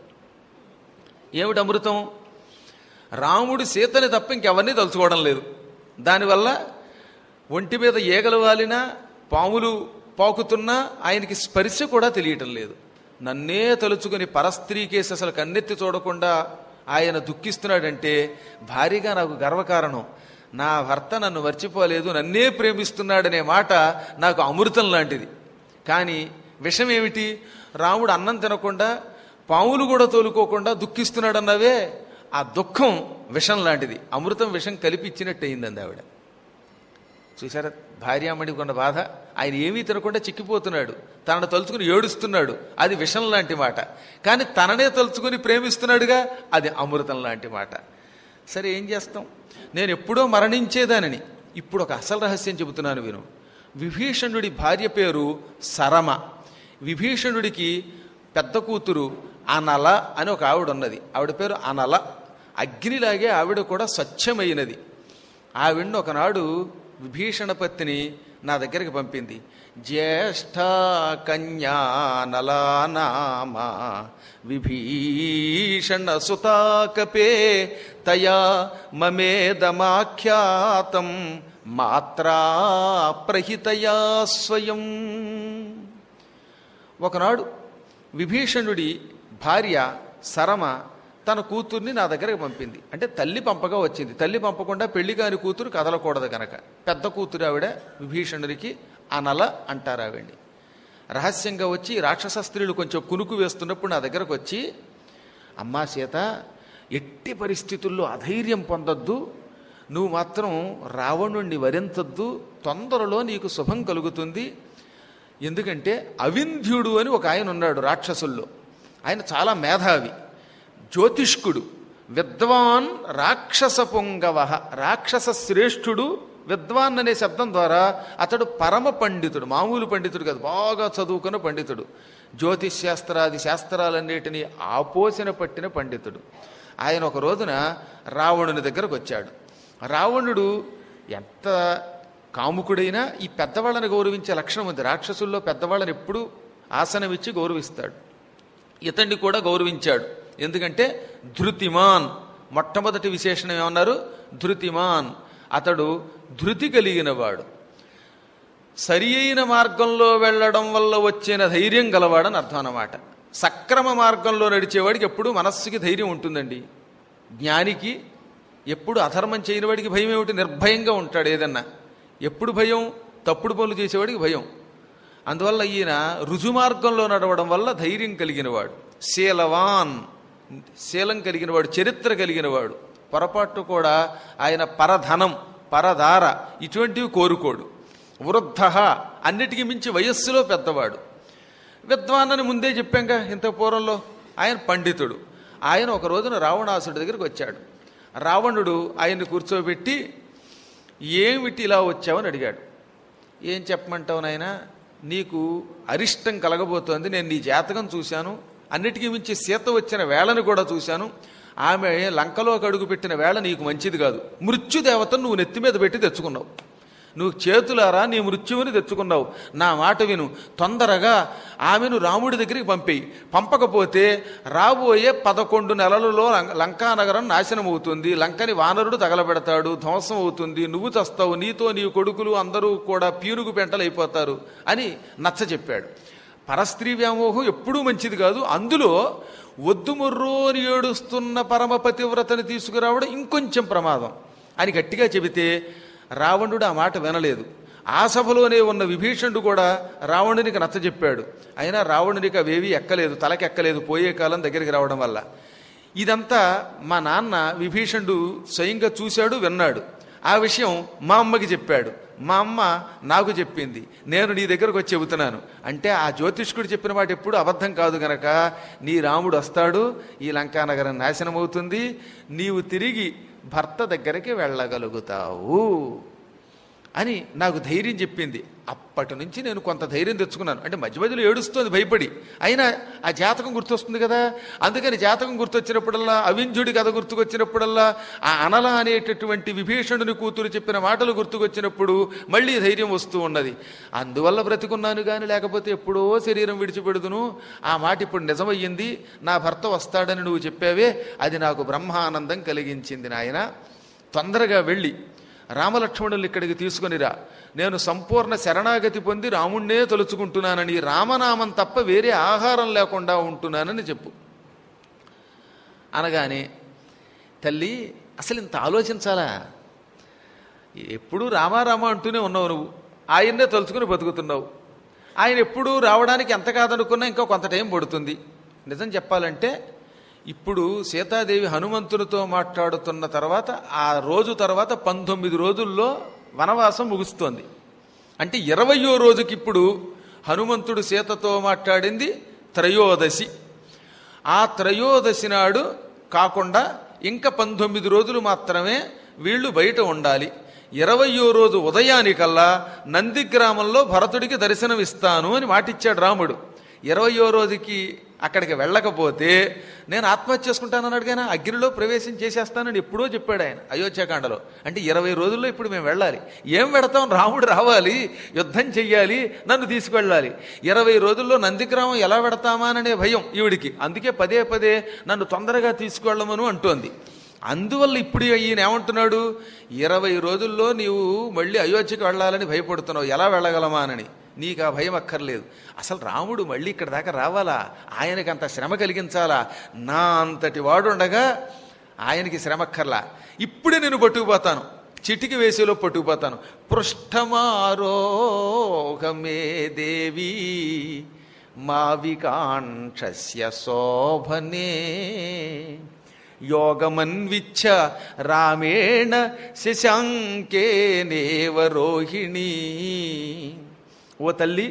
ఏమిటి అమృతం రాముడు సీతని తప్ప ఇంకెవరిని తలుచుకోవడం లేదు దానివల్ల ఒంటి మీద ఈగలు వాలినా పాములు పాకుతున్నా ఆయనకి స్పర్శ కూడా తెలియటం లేదు నన్నే తలుచుకుని పరస్త్రీకేసి అసలు కన్నెత్తి చూడకుండా ఆయన దుఃఖిస్తున్నాడంటే భారీగా నాకు గర్వకారణం నా భర్త నన్ను మర్చిపోలేదు నన్నే ప్రేమిస్తున్నాడనే మాట నాకు అమృతం లాంటిది కానీ విషం ఏమిటి రాముడు అన్నం తినకుండా పాములు కూడా తోలుకోకుండా దుఃఖిస్తున్నాడన్నవే ఆ దుఃఖం విషం లాంటిది అమృతం విషం కలిపి ఇచ్చినట్టు అయిందండి ఆవిడ చూసారా భార్యామణికి ఉన్న బాధ ఆయన ఏమీ తినకుండా చిక్కిపోతున్నాడు తనను తలుచుకుని ఏడుస్తున్నాడు అది విషం లాంటి మాట కానీ తననే తలుచుకుని ప్రేమిస్తున్నాడుగా అది అమృతం లాంటి మాట సరే ఏం చేస్తాం నేను ఎప్పుడో మరణించేదానని ఇప్పుడు ఒక అసలు రహస్యం చెబుతున్నాను విను విభీషణుడి భార్య పేరు సరమ విభీషణుడికి పెద్ద కూతురు అనల అని ఒక ఆవిడ ఉన్నది ఆవిడ పేరు అనల అగ్నిలాగే ఆవిడ కూడా స్వచ్ఛమైనది ఆవిడ్ని ఒకనాడు విభీషణ పత్ని నా దగ్గరికి పంపింది జ్యేష్ఠ కన్యా నలానామ విభీషణ సుతాకపే తయా మమేదమాఖ్యాతం మాత్రా ప్రహితయా స్వయం ఒకనాడు విభీషణుడి భార్య సరమ తన కూతుర్ని నా దగ్గరకు పంపింది అంటే తల్లి పంపగా వచ్చింది తల్లి పంపకుండా పెళ్లి కాని కూతురు కదలకూడదు కనుక పెద్ద కూతురు ఆవిడ విభీషణుడికి అనల అంటారు ఆవిడ్ని రహస్యంగా వచ్చి రాక్షస స్త్రీలు కొంచెం కునుకు వేస్తున్నప్పుడు నా దగ్గరకు వచ్చి అమ్మా సీత ఎట్టి పరిస్థితుల్లో అధైర్యం పొందొద్దు నువ్వు మాత్రం రావణుణ్ణి వరించొద్దు తొందరలో నీకు శుభం కలుగుతుంది ఎందుకంటే అవింధ్యుడు అని ఒక ఆయన ఉన్నాడు రాక్షసుల్లో ఆయన చాలా మేధావి జ్యోతిష్కుడు విద్వాన్ రాక్షస పొంగవ రాక్షస శ్రేష్ఠుడు విద్వాన్ అనే శబ్దం ద్వారా అతడు పరమ పండితుడు మామూలు పండితుడు కాదు బాగా చదువుకున్న పండితుడు జ్యోతిష్ శాస్త్రాది శాస్త్రాలన్నిటినీ ఆపోసిన పట్టిన పండితుడు ఆయన ఒక రోజున రావణుని దగ్గరకు వచ్చాడు రావణుడు ఎంత కాముకుడైనా ఈ పెద్దవాళ్ళని గౌరవించే లక్షణం ఉంది రాక్షసుల్లో పెద్దవాళ్ళని ఎప్పుడూ ఆసనం ఇచ్చి గౌరవిస్తాడు ఇతన్ని కూడా గౌరవించాడు ఎందుకంటే ధృతిమాన్ మొట్టమొదటి విశేషణం ఏమన్నారు ధృతిమాన్ అతడు ధృతి కలిగినవాడు సరి అయిన మార్గంలో వెళ్ళడం వల్ల వచ్చిన ధైర్యం గలవాడని అర్థం అన్నమాట సక్రమ మార్గంలో నడిచేవాడికి ఎప్పుడు మనస్సుకి ధైర్యం ఉంటుందండి జ్ఞానికి ఎప్పుడు అధర్మం చేయని వాడికి భయం ఏమిటి నిర్భయంగా ఉంటాడు ఏదన్నా ఎప్పుడు భయం తప్పుడు పనులు చేసేవాడికి భయం అందువల్ల ఈయన రుజుమార్గంలో నడవడం వల్ల ధైర్యం కలిగినవాడు శీలవాన్ శీలం కలిగినవాడు చరిత్ర కలిగినవాడు పొరపాటు కూడా ఆయన పరధనం పరధార ఇటువంటివి కోరుకోడు వృద్ధ అన్నిటికీ మించి వయస్సులో పెద్దవాడు విద్వాన్ అని ముందే చెప్పాంగా ఇంత పూర్వంలో ఆయన పండితుడు ఆయన ఒక రోజున రావణాసుడి దగ్గరికి వచ్చాడు రావణుడు ఆయన్ని కూర్చోబెట్టి ఏమిటి ఇలా వచ్చావని అడిగాడు ఏం చెప్పమంటావు నాయనా నీకు అరిష్టం కలగబోతోంది నేను నీ జాతకం చూశాను అన్నిటికీ మించి సీత వచ్చిన వేళను కూడా చూశాను ఆమె లంకలోకి అడుగుపెట్టిన వేళ నీకు మంచిది కాదు మృత్యుదేవతను నువ్వు నెత్తి మీద పెట్టి తెచ్చుకున్నావు నువ్వు చేతులారా నీ మృత్యువుని తెచ్చుకున్నావు నా మాట విను తొందరగా ఆమెను రాముడి దగ్గరికి పంపేయి పంపకపోతే రాబోయే పదకొండు నెలలలో లం- లంకానగరం నాశనం అవుతుంది లంకని వానరుడు తగలబెడతాడు ధ్వంసం అవుతుంది నువ్వు చస్తావు నీతో నీ కొడుకులు అందరూ కూడా పీనుగు పెంటలైపోతారు అని నచ్చ చెప్పాడు పరస్త్రీ వ్యామోహం ఎప్పుడూ మంచిది కాదు అందులో వద్దు మొర్రోని ఏడుస్తున్న పరమ పతివ్రతని తీసుకురావడం ఇంకొంచెం ప్రమాదం అని గట్టిగా చెబితే రావణుడు ఆ మాట వినలేదు ఆ సభలోనే ఉన్న విభీషణుడు కూడా రావణునికి నచ్చజెప్పాడు అయినా రావణునికి అవేవి ఎక్కలేదు తలకెక్కలేదు పోయే కాలం దగ్గరికి రావడం వల్ల ఇదంతా మా నాన్న విభీషణుడు స్వయంగా చూశాడు విన్నాడు ఆ విషయం మా అమ్మకి చెప్పాడు మా అమ్మ నాకు చెప్పింది నేను నీ దగ్గరకు వచ్చి చెబుతున్నాను అంటే ఆ జ్యోతిష్కుడు చెప్పిన మాట ఎప్పుడు అబద్ధం కాదు గనక నీ రాముడు వస్తాడు ఈ లంకానగరం నాశనం అవుతుంది నీవు తిరిగి భర్త దగ్గరికి వెళ్ళగలుగుతావు అని నాకు ధైర్యం చెప్పింది అప్పటి నుంచి నేను కొంత ధైర్యం తెచ్చుకున్నాను అంటే మధ్య మధ్యలో ఏడుస్తోంది భయపడి అయినా ఆ జాతకం గుర్తొస్తుంది కదా అందుకని జాతకం గుర్తొచ్చినప్పుడల్లా అవింజుడి కథ గుర్తుకొచ్చినప్పుడల్లా ఆ అనల అనేటటువంటి విభీషణుని కూతురు చెప్పిన మాటలు గుర్తుకొచ్చినప్పుడు మళ్ళీ ధైర్యం వస్తూ ఉన్నది అందువల్ల బ్రతికున్నాను కానీ లేకపోతే ఎప్పుడో శరీరం విడిచిపెడుదును ఆ మాట ఇప్పుడు నిజమయ్యింది నా భర్త వస్తాడని నువ్వు చెప్పావే అది నాకు బ్రహ్మానందం కలిగించింది నాయన తొందరగా వెళ్ళి రామలక్ష్మణులు ఇక్కడికి తీసుకొనిరా నేను సంపూర్ణ శరణాగతి పొంది రాముణ్ణే తలుచుకుంటున్నానని రామనామం తప్ప వేరే ఆహారం లేకుండా ఉంటున్నానని చెప్పు అనగానే తల్లి అసలు ఇంత ఆలోచించాలా ఎప్పుడూ రామారామ అంటూనే ఉన్నావు నువ్వు ఆయన్నే తలుచుకుని బతుకుతున్నావు ఆయన ఎప్పుడూ రావడానికి ఎంత కాదనుకున్నా ఇంకా కొంత టైం పడుతుంది నిజం చెప్పాలంటే ఇప్పుడు సీతాదేవి హనుమంతునితో మాట్లాడుతున్న తర్వాత ఆ రోజు తర్వాత పంతొమ్మిది రోజుల్లో వనవాసం ముగుస్తోంది అంటే ఇరవయో రోజుకి ఇప్పుడు హనుమంతుడు సీతతో మాట్లాడింది త్రయోదశి ఆ త్రయోదశి నాడు కాకుండా ఇంకా పంతొమ్మిది రోజులు మాత్రమే వీళ్ళు బయట ఉండాలి ఇరవయో రోజు ఉదయానికల్లా నందిగ్రామంలో భరతుడికి దర్శనం ఇస్తాను అని మాటిచ్చాడు రాముడు ఇరవయో రోజుకి అక్కడికి వెళ్ళకపోతే నేను ఆత్మహత్య చేసుకుంటానన్నాడు కానీ అగ్నిలో ప్రవేశం చేసేస్తానని ఎప్పుడో చెప్పాడు ఆయన అయోధ్యాకాండలో అంటే ఇరవై రోజుల్లో ఇప్పుడు మేము వెళ్ళాలి ఏం పెడతాం రాముడు రావాలి యుద్ధం చెయ్యాలి నన్ను తీసుకువెళ్ళాలి ఇరవై రోజుల్లో నందిగ్రామం ఎలా పెడతామాననే భయం ఈవిడికి అందుకే పదే పదే నన్ను తొందరగా తీసుకువెళ్ళమను అంటోంది అందువల్ల ఇప్పుడు ఈయన ఏమంటున్నాడు ఇరవై రోజుల్లో నీవు మళ్ళీ అయోధ్యకి వెళ్ళాలని భయపడుతున్నావు ఎలా వెళ్ళగలమానని నీకు ఆ భయం అక్కర్లేదు అసలు రాముడు మళ్ళీ ఇక్కడ దాకా రావాలా ఆయనకి అంత శ్రమ కలిగించాలా నా అంతటి వాడుండగా ఆయనకి శ్రమ అక్కర్లా ఇప్పుడే నేను పట్టుకుపోతాను చిటికి వేసేలో పట్టుకుపోతాను పృష్ఠమారోహమే దేవి మావికాంక్షస్య శోభనే యోగమన్విచ్చ రామేణ శశాంకేనేవ రోహిణీ ఓ తల్లి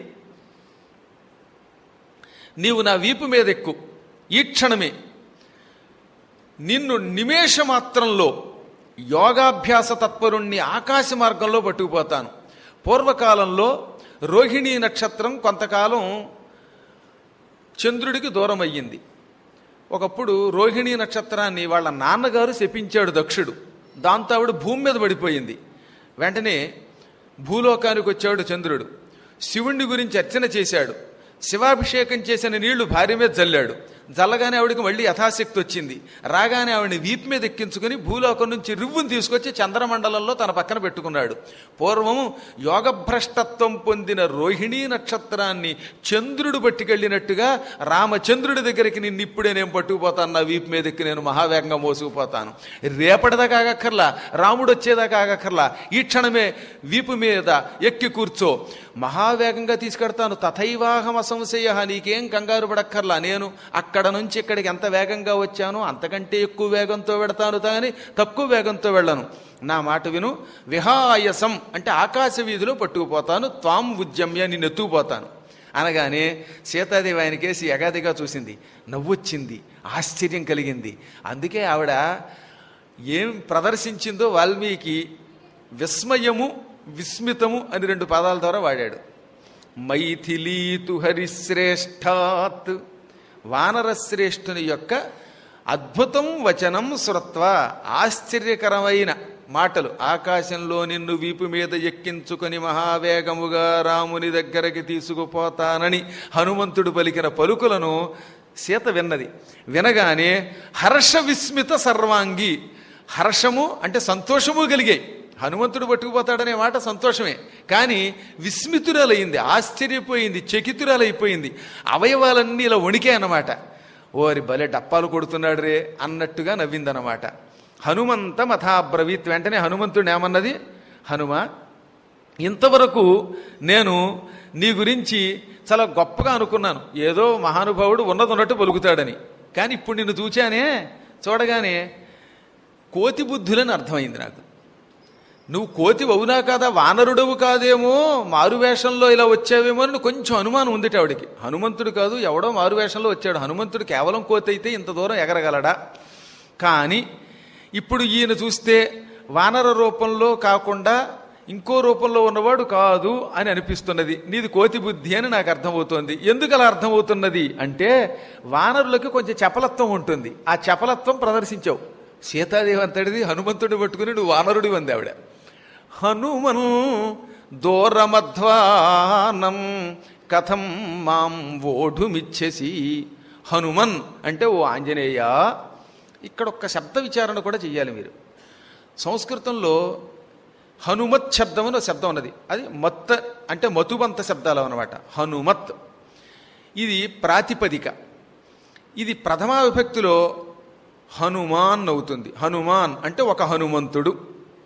నీవు నా వీపు మీద ఎక్కు ఈ క్షణమే నిన్ను నిమేష మాత్రంలో యోగాభ్యాస తత్పరుణ్ణి ఆకాశ మార్గంలో పట్టుకుపోతాను పూర్వకాలంలో రోహిణీ నక్షత్రం కొంతకాలం చంద్రుడికి దూరం అయ్యింది ఒకప్పుడు రోహిణీ నక్షత్రాన్ని వాళ్ళ నాన్నగారు శపించాడు దక్షుడు దాంతో ఆవిడ భూమి మీద పడిపోయింది వెంటనే భూలోకానికి వచ్చాడు చంద్రుడు శివుణ్ణి గురించి అర్చన చేశాడు శివాభిషేకం చేసిన నీళ్లు భార్య మీద జల్లాడు జల్లగానే ఆవిడికి మళ్ళీ యథాశక్తి వచ్చింది రాగానే ఆవిడని వీపు మీద ఎక్కించుకుని భూలోకం నుంచి రివ్వుని తీసుకొచ్చి చంద్రమండలంలో తన పక్కన పెట్టుకున్నాడు పూర్వము యోగభ్రష్టత్వం పొందిన రోహిణీ నక్షత్రాన్ని చంద్రుడు పట్టుకెళ్ళినట్టుగా రామచంద్రుడి దగ్గరికి నిన్ను ఇప్పుడే నేను పట్టుకుపోతాను నా వీపు మీద ఎక్కి నేను మహావేగంగా మోసుకుపోతాను రేపటిదాకా ఆగక్కర్లా రాముడు వచ్చేదాకా ఆగక్కర్లా ఈ క్షణమే వీపు మీద ఎక్కి కూర్చో మహావేగంగా తీసుకెడతాను తథైవాహం అసంశయ నీకేం కంగారు పడక్కర్లా నేను అక్కడ నుంచి ఇక్కడికి ఎంత వేగంగా వచ్చానో అంతకంటే ఎక్కువ వేగంతో వెడతాను కానీ తక్కువ వేగంతో వెళ్ళను నా మాట విను విహాయసం అంటే ఆకాశ వీధిలో పట్టుకుపోతాను త్వాం ఉద్యమ్య నిన్ను ఎత్తుకుపోతాను అనగానే సీతాదేవి ఆయనకేసి ఎగాదిగా చూసింది నవ్వొచ్చింది ఆశ్చర్యం కలిగింది అందుకే ఆవిడ ఏం ప్రదర్శించిందో వాల్మీకి విస్మయము విస్మితము అని రెండు పదాల ద్వారా వాడాడు మైథిలీతు హరిశ్రేష్ఠాత్ వానరశ్రేష్ఠుని యొక్క అద్భుతం వచనం శ్రుత్వ ఆశ్చర్యకరమైన మాటలు ఆకాశంలో నిన్ను వీపు మీద ఎక్కించుకొని మహావేగముగా రాముని దగ్గరికి తీసుకుపోతానని హనుమంతుడు పలికిన పలుకులను సీత విన్నది వినగానే హర్ష విస్మిత సర్వాంగి హర్షము అంటే సంతోషము కలిగాయి హనుమంతుడు పట్టుకుపోతాడనే మాట సంతోషమే కానీ విస్మితురాలయ్యింది ఆశ్చర్యపోయింది చకితురాలైపోయింది అవయవాలన్నీ ఇలా వణికే అన్నమాట ఓరి భలే డప్పాలు కొడుతున్నాడు రే అన్నట్టుగా నవ్విందనమాట హనుమంత మథాబ్రవీత్ వెంటనే హనుమంతుడు ఏమన్నది హనుమ ఇంతవరకు నేను నీ గురించి చాలా గొప్పగా అనుకున్నాను ఏదో మహానుభావుడు ఉన్నది ఉన్నట్టు పలుకుతాడని కానీ ఇప్పుడు నిన్ను చూచానే చూడగానే కోతి బుద్ధులని అర్థమైంది నాకు నువ్వు కోతి అవునా కాదా వానరుడవు కాదేమో మారువేషంలో ఇలా వచ్చావేమో అని కొంచెం అనుమానం ఉందిట ఆవిడికి హనుమంతుడు కాదు ఎవడో మారువేషంలో వచ్చాడు హనుమంతుడు కేవలం కోతి అయితే ఇంత దూరం ఎగరగలడా కానీ ఇప్పుడు ఈయన చూస్తే వానర రూపంలో కాకుండా ఇంకో రూపంలో ఉన్నవాడు కాదు అని అనిపిస్తున్నది నీది కోతి బుద్ధి అని నాకు అర్థమవుతోంది ఎందుకు అలా అర్థమవుతున్నది అంటే వానరులకి కొంచెం చపలత్వం ఉంటుంది ఆ చపలత్వం ప్రదర్శించావు సీతాదేవి అంతటిది హనుమంతుడిని పట్టుకుని నువ్వు వానరుడి ఉంది ఆవిడ హనుమన్ దూరమధ్వానం కథం మాం ఓఢుమిచ్చేసి హనుమన్ అంటే ఓ ఆంజనేయ ఇక్కడ ఒక్క శబ్ద విచారణ కూడా చెయ్యాలి మీరు సంస్కృతంలో హనుమత్ శబ్దం అని ఒక శబ్దం ఉన్నది అది మత్త అంటే మతుబంత శబ్దాలు అనమాట హనుమత్ ఇది ప్రాతిపదిక ఇది ప్రథమా విభక్తిలో హనుమాన్ అవుతుంది హనుమాన్ అంటే ఒక హనుమంతుడు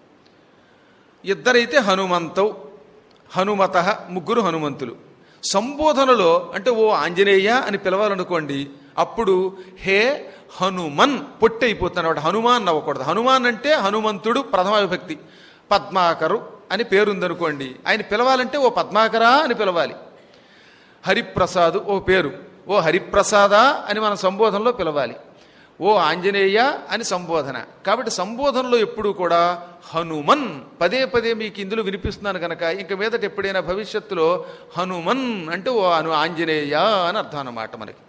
ఇద్దరైతే హనుమంతవు హనుమత ముగ్గురు హనుమంతులు సంబోధనలో అంటే ఓ ఆంజనేయ అని పిలవాలనుకోండి అప్పుడు హే హనుమన్ పొట్టి అయిపోతున్నాడు హనుమాన్ నవ్వకూడదు హనుమాన్ అంటే హనుమంతుడు ప్రథమ విభక్తి పద్మాకరు అని పేరుందనుకోండి ఆయన పిలవాలంటే ఓ పద్మాకరా అని పిలవాలి హరిప్రసాద్ ఓ పేరు ఓ హరిప్రసాదా అని మన సంబోధనలో పిలవాలి ఓ ఆంజనేయ అని సంబోధన కాబట్టి సంబోధనలో ఎప్పుడూ కూడా హనుమన్ పదే పదే మీకు ఇందులో వినిపిస్తున్నాను కనుక ఇంక మీదట ఎప్పుడైనా భవిష్యత్తులో హనుమన్ అంటే ఓ అను ఆంజనేయ అని అర్థం అన్నమాట మనకి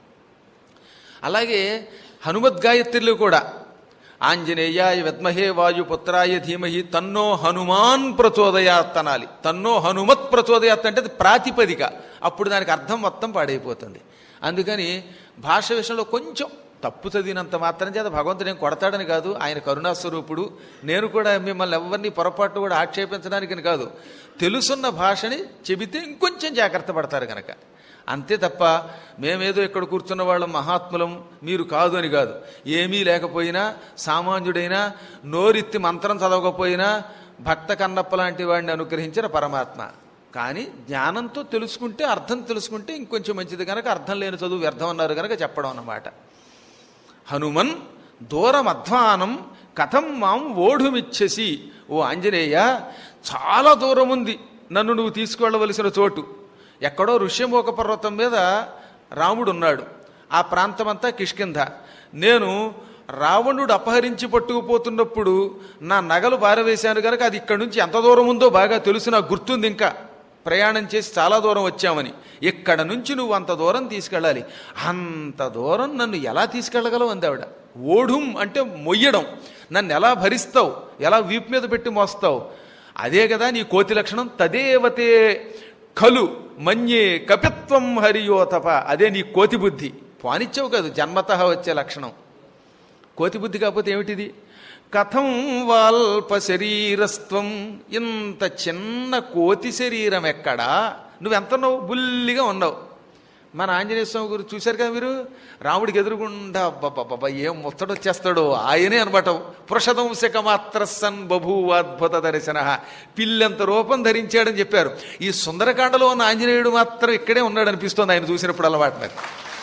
అలాగే హనుమద్ గాయత్రిలో కూడా ఆంజనేయాయ విద్మహే వాయుపుత్రాయ ధీమహి తన్నో హనుమాన్ ప్రచోదయాత్ అనాలి తన్నో హనుమత్ ప్రచోదయాత్ అంటే అది ప్రాతిపదిక అప్పుడు దానికి అర్థం మొత్తం పాడైపోతుంది అందుకని భాష విషయంలో కొంచెం తప్పు చదివినంత మాత్రం చేత భగవంతుడు ఏం కొడతాడని కాదు ఆయన కరుణాస్వరూపుడు నేను కూడా మిమ్మల్ని ఎవరిని పొరపాటు కూడా ఆక్షేపించడానికి కాదు తెలుసున్న భాషని చెబితే ఇంకొంచెం జాగ్రత్త పడతారు కనుక అంతే తప్ప మేమేదో ఇక్కడ కూర్చున్న వాళ్ళం మహాత్ములం మీరు కాదు అని కాదు ఏమీ లేకపోయినా సామాన్యుడైనా నోరెత్తి మంత్రం చదవకపోయినా భక్త కన్నప్ప లాంటి వాడిని అనుగ్రహించిన పరమాత్మ కానీ జ్ఞానంతో తెలుసుకుంటే అర్థం తెలుసుకుంటే ఇంకొంచెం మంచిది కనుక అర్థం లేని చదువు వ్యర్థం అన్నారు కనుక చెప్పడం అన్నమాట హనుమన్ దూరమధ్వానం కథం మాం ఓఢుమిచ్చేసి ఓ ఆంజనేయ చాలా దూరం ఉంది నన్ను నువ్వు తీసుకువెళ్ళవలసిన చోటు ఎక్కడో ఋష్యమోక పర్వతం మీద రాముడు ఉన్నాడు ఆ ప్రాంతమంతా కిష్కింధ నేను రావణుడు అపహరించి పట్టుకుపోతున్నప్పుడు నా నగలు పారవేశాను కనుక అది ఇక్కడి నుంచి ఎంత దూరం ఉందో బాగా తెలుసు నాకు గుర్తుంది ఇంకా ప్రయాణం చేసి చాలా దూరం వచ్చామని ఇక్కడ నుంచి నువ్వు అంత దూరం తీసుకెళ్ళాలి అంత దూరం నన్ను ఎలా తీసుకెళ్ళగలవు అంది ఆవిడ ఓఢుం అంటే మొయ్యడం నన్ను ఎలా భరిస్తావు ఎలా వీపు మీద పెట్టి మోస్తావు అదే కదా నీ కోతి లక్షణం తదేవతే ఖలు మన్యే కపిత్వం హరియోతప అదే నీ కోతి బుద్ధి పానిచ్చావు కాదు జన్మత వచ్చే లక్షణం కోతి బుద్ధి కాకపోతే ఏమిటిది కథం వాల్ప శరీరస్త్వం ఇంత చిన్న కోతి శరీరం ఎక్కడా నువ్వెంతన్నావు బుల్లిగా ఉన్నావు మన ఆంజనేయ స్వామి గురించి చూశారు కదా మీరు రాముడికి ఎదురుగుండా అబ్బబ్బబ్బబ్బా ఏం ముచ్చటొచ్చేస్తాడో ఆయనే అనమాట పురుషదంశక మాత్ర సన్ బభూవ అద్భుత దర్శన పిల్లెంత రూపం ధరించాడని చెప్పారు ఈ సుందరకాండలో ఉన్న ఆంజనేయుడు మాత్రం ఇక్కడే ఉన్నాడు అనిపిస్తోంది ఆయన చూసినప్పుడు అలవాటు నాకు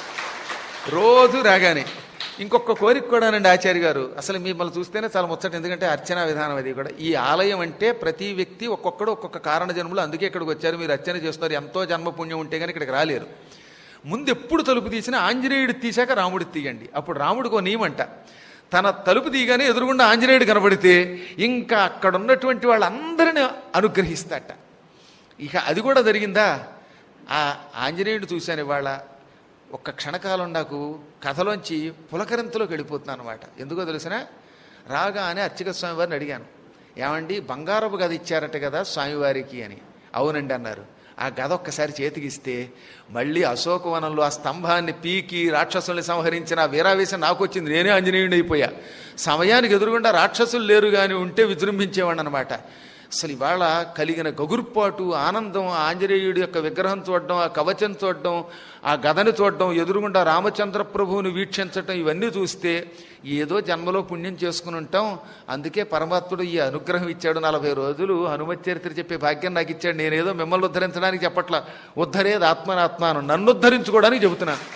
రోజు రాగానే ఇంకొక కోరిక కూడానండి ఆచార్య గారు అసలు మిమ్మల్ని చూస్తేనే చాలా ముచ్చట ఎందుకంటే అర్చన విధానం అది కూడా ఈ ఆలయం అంటే ప్రతి వ్యక్తి ఒక్కొక్కడు ఒక్కొక్క కారణ జన్మలు అందుకే ఇక్కడికి వచ్చారు మీరు అర్చన చేస్తున్నారు ఎంతో జన్మ పుణ్యం ఉంటే కానీ ఇక్కడికి రాలేరు ముందు ఎప్పుడు తలుపు తీసినా ఆంజనేయుడు తీశాక రాముడు తీయండి అప్పుడు రాముడికి ఓ నియమంట తన తలుపు తీయగానే ఎదురుగుండా ఆంజనేయుడు కనబడితే ఇంకా అక్కడ ఉన్నటువంటి వాళ్ళందరినీ అనుగ్రహిస్తాట ఇక అది కూడా జరిగిందా ఆ ఆంజనేయుడు చూశాను ఇవాళ ఒక్క క్షణకాలం నాకు కథలోంచి పులకరింతలోకి వెళ్ళిపోతున్నాను అనమాట ఎందుకో తెలిసిన రాగానే అర్చక స్వామి వారిని అడిగాను ఏమండి బంగారపు గద ఇచ్చారట కదా స్వామివారికి అని అవునండి అన్నారు ఆ గద ఒక్కసారి చేతికిస్తే మళ్ళీ అశోకవనంలో ఆ స్తంభాన్ని పీకి రాక్షసుల్ని సంహరించిన ఆ వీరావేశం నాకు వచ్చింది నేనే ఆంజనేయుడు అయిపోయా సమయానికి ఎదురుగుండా రాక్షసులు లేరు కానీ ఉంటే విజృంభించేవాడిని అనమాట అసలు ఇవాళ కలిగిన గగుర్పాటు ఆనందం ఆ ఆంజనేయుడి యొక్క విగ్రహం చూడడం ఆ కవచం చూడడం ఆ గదని చూడడం ఎదురుగుండా రామచంద్ర ప్రభువుని వీక్షించటం ఇవన్నీ చూస్తే ఏదో జన్మలో పుణ్యం చేసుకుని ఉంటాం అందుకే పరమాత్ముడు ఈ అనుగ్రహం ఇచ్చాడు నలభై రోజులు హనుమత్ చరిత్ర చెప్పే భాగ్యం నాకు ఇచ్చాడు నేనేదో మిమ్మల్ని ఉద్ధరించడానికి చెప్పట్లా ఉద్ధరేది ఆత్మనాత్మాను నన్ను ఉద్ధరించుకోవడానికి చెబుతున్నాను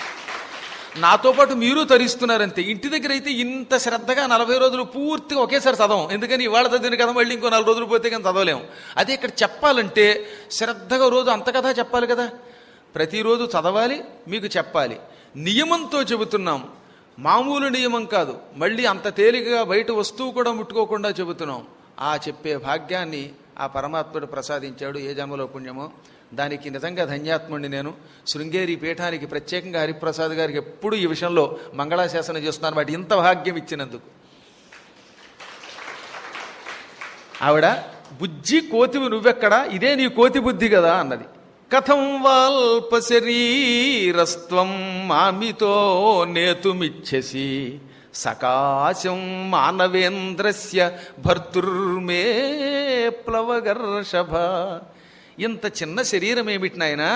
నాతో పాటు మీరు తరిస్తున్నారంతే ఇంటి దగ్గర అయితే ఇంత శ్రద్ధగా నలభై రోజులు పూర్తిగా ఒకేసారి చదవం ఎందుకని ఇవాళ చదివిన కథ మళ్ళీ ఇంకో నాలుగు రోజులు పోతే కానీ చదవలేము అదే ఇక్కడ చెప్పాలంటే శ్రద్ధగా రోజు అంత కథ చెప్పాలి కదా ప్రతిరోజు చదవాలి మీకు చెప్పాలి నియమంతో చెబుతున్నాం మామూలు నియమం కాదు మళ్ళీ అంత తేలికగా బయట వస్తువు కూడా ముట్టుకోకుండా చెబుతున్నాం ఆ చెప్పే భాగ్యాన్ని ఆ పరమాత్ముడు ప్రసాదించాడు ఏ జన్మలో పుణ్యమో దానికి నిజంగా ధన్యాత్ముడిని నేను శృంగేరి పీఠానికి ప్రత్యేకంగా హరిప్రసాద్ గారికి ఎప్పుడు ఈ విషయంలో మంగళాశాసనం చేస్తున్నాను వాటి ఇంత భాగ్యం ఇచ్చినందుకు ఆవిడ బుజ్జి కోతివి నువ్వెక్కడా ఇదే నీ కోతి బుద్ధి కదా అన్నది కథం వాల్ప శరీరస్త్వం మామితో నేతుమిచ్చసి సకాశం మానవేంద్రస్య భర్తుర్మే ప్లవగర్షభ ఇంత చిన్న శరీరం ఏమిటి నాయనా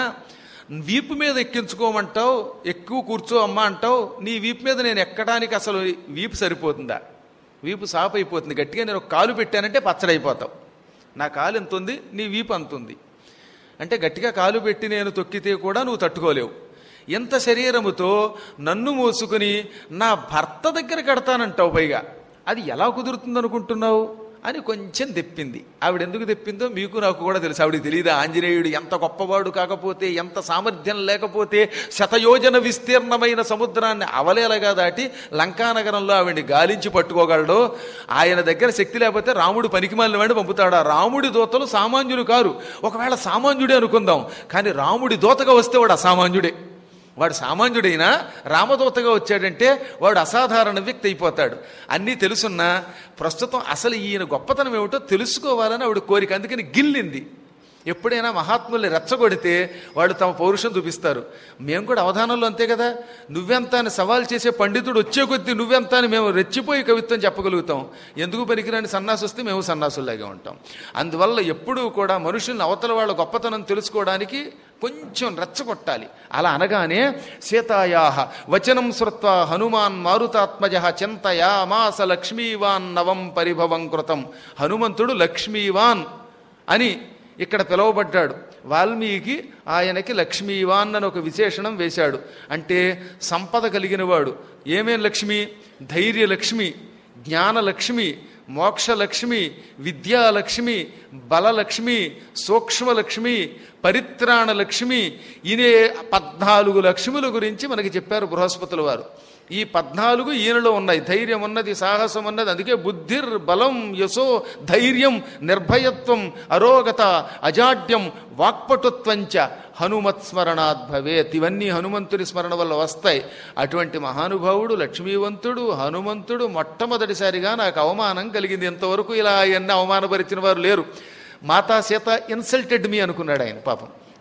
వీపు మీద ఎక్కించుకోమంటావు ఎక్కువ కూర్చో అమ్మా అంటావు నీ వీపు మీద నేను ఎక్కడానికి అసలు వీపు సరిపోతుందా వీపు సాపు అయిపోతుంది గట్టిగా నేను ఒక కాలు పెట్టానంటే పచ్చడైపోతావు నా కాలు ఎంత ఉంది నీ వీపు అంత ఉంది అంటే గట్టిగా కాలు పెట్టి నేను తొక్కితే కూడా నువ్వు తట్టుకోలేవు ఎంత శరీరముతో నన్ను మోసుకుని నా భర్త దగ్గర కడతానంటావు పైగా అది ఎలా కుదురుతుంది అనుకుంటున్నావు అని కొంచెం తెప్పింది ఆవిడ ఎందుకు తెప్పిందో మీకు నాకు కూడా తెలుసు ఆవిడకి తెలియదు ఆంజనేయుడు ఎంత గొప్పవాడు కాకపోతే ఎంత సామర్థ్యం లేకపోతే శతయోజన విస్తీర్ణమైన సముద్రాన్ని అవలేలగా దాటి లంకానగరంలో ఆవిడ్ని గాలించి పట్టుకోగలడు ఆయన దగ్గర శక్తి లేకపోతే రాముడు పనికిమాలిన వాడిని పంపుతాడు ఆ రాముడి దోతలు సామాన్యులు కారు ఒకవేళ సామాన్యుడే అనుకుందాం కానీ రాముడి దోతగా వస్తే వాడు అసామాన్యుడే వాడు సామాన్యుడైనా రామదూతగా వచ్చాడంటే వాడు అసాధారణ వ్యక్తి అయిపోతాడు అన్నీ తెలుసున్నా ప్రస్తుతం అసలు ఈయన గొప్పతనం ఏమిటో తెలుసుకోవాలని ఆవిడ కోరిక అందుకని గిల్లింది ఎప్పుడైనా మహాత్ముల్ని రెచ్చగొడితే వాళ్ళు తమ పౌరుషం చూపిస్తారు మేము కూడా అవధానంలో అంతే కదా నువ్వెంత అని సవాల్ చేసే పండితుడు వచ్చే కొద్దీ నువ్వెంత అని మేము రెచ్చిపోయి కవిత్వం చెప్పగలుగుతాం ఎందుకు పనికిరాని సన్నాసి వస్తే మేము సన్నాసుల్లాగా ఉంటాం అందువల్ల ఎప్పుడూ కూడా మనుషుల్ని అవతల వాళ్ళ గొప్పతనం తెలుసుకోవడానికి కొంచెం రెచ్చగొట్టాలి అలా అనగానే సీతాయాహ వచనం శ్రుత్వా హనుమాన్ మారుతాత్మజ చింతయామాస లక్ష్మీవాన్ నవం పరిభవం కృతం హనుమంతుడు లక్ష్మీవాన్ అని ఇక్కడ పిలువబడ్డాడు వాల్మీకి ఆయనకి లక్ష్మీవాన్ అని ఒక విశేషణం వేశాడు అంటే సంపద కలిగినవాడు ఏమేం లక్ష్మి ధైర్యలక్ష్మి జ్ఞానలక్ష్మి మోక్షలక్ష్మి విద్యాలక్ష్మి బలలక్ష్మి సూక్ష్మలక్ష్మి పరిత్రాణలక్ష్మి ఇనే పద్నాలుగు లక్ష్ముల గురించి మనకి చెప్పారు బృహస్పతుల వారు ఈ పద్నాలుగు ఈయనలో ఉన్నాయి ధైర్యం ఉన్నది సాహసం ఉన్నది అందుకే బుద్ధిర్ బలం యశో ధైర్యం నిర్భయత్వం అరోగత అజాడ్యం వాక్పటుత్వంచ హనుమత్ స్మరణాత్ భవేత్ ఇవన్నీ హనుమంతుడి స్మరణ వల్ల వస్తాయి అటువంటి మహానుభావుడు లక్ష్మీవంతుడు హనుమంతుడు మొట్టమొదటిసారిగా నాకు అవమానం కలిగింది ఇంతవరకు ఇలా ఎన్ని అవమానపరిచిన వారు లేరు మాతా సీత ఇన్సల్టెడ్ మీ అనుకున్నాడు ఆయన పాపం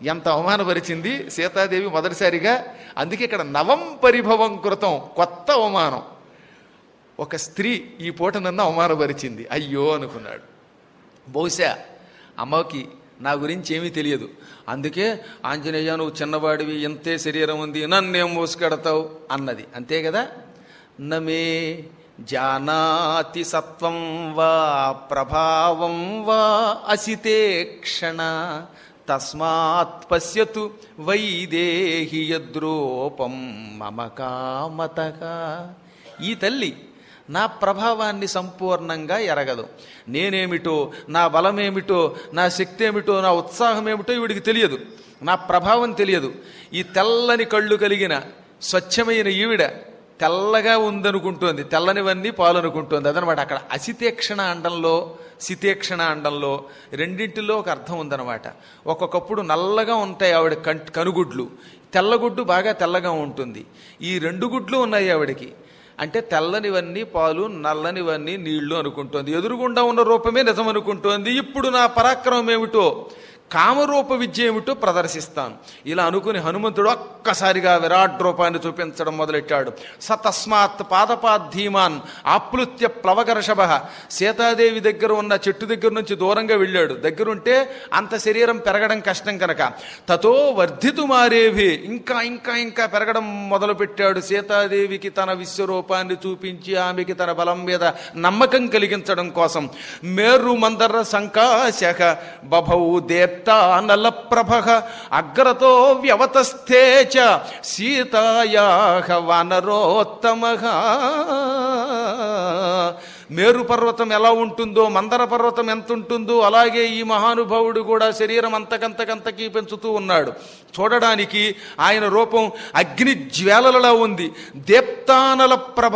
ఎంత అవమానపరిచింది సీతాదేవి మొదటిసారిగా అందుకే ఇక్కడ నవం పరిభవం కృతం కొత్త అవమానం ఒక స్త్రీ ఈ పూట నన్ను అవమానపరిచింది అయ్యో అనుకున్నాడు బహుశా అమ్మకి నా గురించి ఏమీ తెలియదు అందుకే ఆంజనేయ నువ్వు చిన్నవాడివి ఎంతే శరీరం ఉంది నన్నేం మోసుకెడతావు అన్నది అంతే కదా నమే జానాతి సత్వం వా ప్రభావం వా అసితే క్షణ తస్మాత్ పశ్యతు వైదేహి యద్రూపం మమ కామతగా ఈ తల్లి నా ప్రభావాన్ని సంపూర్ణంగా ఎరగదు నేనేమిటో నా బలమేమిటో నా శక్తి ఏమిటో నా ఉత్సాహం ఏమిటో ఈవిడికి తెలియదు నా ప్రభావం తెలియదు ఈ తెల్లని కళ్ళు కలిగిన స్వచ్ఛమైన ఈవిడ తెల్లగా ఉందనుకుంటోంది తెల్లనివన్నీ పాలు అనుకుంటోంది అదనమాట అక్కడ అసితేక్షణ అండంలో సితేక్షణ అండంలో రెండింటిలో ఒక అర్థం ఉందన్నమాట ఒక్కొక్కప్పుడు నల్లగా ఉంటాయి ఆవిడ కం కనుగుడ్లు తెల్లగుడ్డు బాగా తెల్లగా ఉంటుంది ఈ రెండు గుడ్లు ఉన్నాయి ఆవిడకి అంటే తెల్లనివన్నీ పాలు నల్లనివన్నీ నీళ్లు అనుకుంటోంది ఎదురుగుండా ఉన్న రూపమే నిజం అనుకుంటోంది ఇప్పుడు నా పరాక్రమం ఏమిటో కామరూప విద్య ఏమిటో ప్రదర్శిస్తాను ఇలా అనుకుని హనుమంతుడు ఒక్కసారిగా విరాట్ రూపాన్ని చూపించడం మొదలెట్టాడు స తస్మాత్ పాదపాధీమాన్ ఆప్లుత్య ప్లవకర్షభ సీతాదేవి దగ్గర ఉన్న చెట్టు దగ్గర నుంచి దూరంగా వెళ్ళాడు దగ్గరుంటే అంత శరీరం పెరగడం కష్టం కనుక తతో వర్ధితు మారేవి ఇంకా ఇంకా ఇంకా పెరగడం మొదలుపెట్టాడు సీతాదేవికి తన విశ్వరూపాన్ని చూపించి ఆమెకి తన బలం మీద నమ్మకం కలిగించడం కోసం మేరు మందర సంకాశక బభౌ దేప్తానల ప్రభ అగ్రతో వ్యవతస్థే చ సీతాయా వానరోత్తమ మేరు పర్వతం ఎలా ఉంటుందో మందర పర్వతం ఎంత ఉంటుందో అలాగే ఈ మహానుభావుడు కూడా శరీరం అంతకంతకంతకీ పెంచుతూ ఉన్నాడు చూడడానికి ఆయన రూపం అగ్ని జ్వాలలలా ఉంది దేప్తానల ప్రభ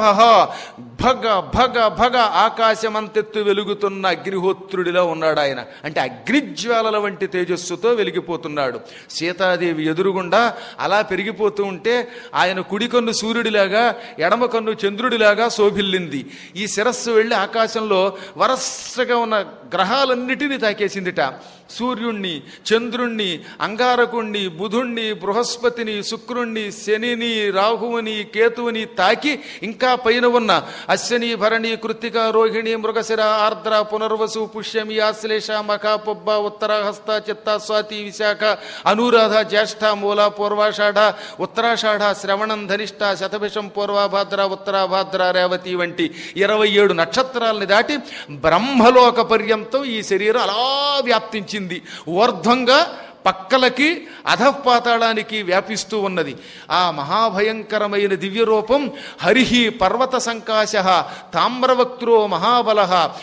భగ భగ భగ ఆకాశమంతెత్తు వెలుగుతున్న అగ్నిహోత్రుడిలా ఉన్నాడు ఆయన అంటే అగ్నిజ్వాలల వంటి తేజస్సుతో వెలిగిపోతున్నాడు సీతాదేవి ఎదురుగుండా అలా పెరిగిపోతూ ఉంటే ఆయన కుడి కన్ను సూర్యుడిలాగా ఎడమ కన్ను చంద్రుడిలాగా శోభిల్లింది ఈ శిరస్సు వెళ్ళి ఆకాశంలో వరసగా ఉన్న గ్రహాలన్నిటినీ తాకేసిందిట సూర్యుణ్ణి చంద్రుణ్ణి అంగారకుణ్ణి బుధుణ్ణి బృహస్పతిని శుక్రుణ్ణి శనిని రాహువుని కేతువుని తాకి ఇంకా పైన ఉన్న అశ్వని భరణి కృత్తిక రోహిణి మృగశిర ఆర్ద్ర పునర్వసు పుష్యమి ఆశ్లేష మఖ పొబ్బ ఉత్తరాహస్త చిత్త స్వాతి విశాఖ అనురాధ జ్యేష్ఠ మూల పూర్వాషాఢ ఉత్తరాషాఢ శ్రవణం ధనిష్ట శతభిషం పూర్వాభాద్ర ఉత్తరాభాద్ర రేవతి వంటి ఇరవై ఏడు నక్షత్రాలని దాటి బ్రహ్మలోక పర్యంతం ఈ శరీరం అలా వ్యాప్తించింది ఊర్ధ్వంగా పక్కలకి అధపాతాళానికి వ్యాపిస్తూ ఉన్నది ఆ మహాభయంకరమైన దివ్య రూపం హరిహి పర్వత సంకాశ తామ్రవక్త్రో మహాబల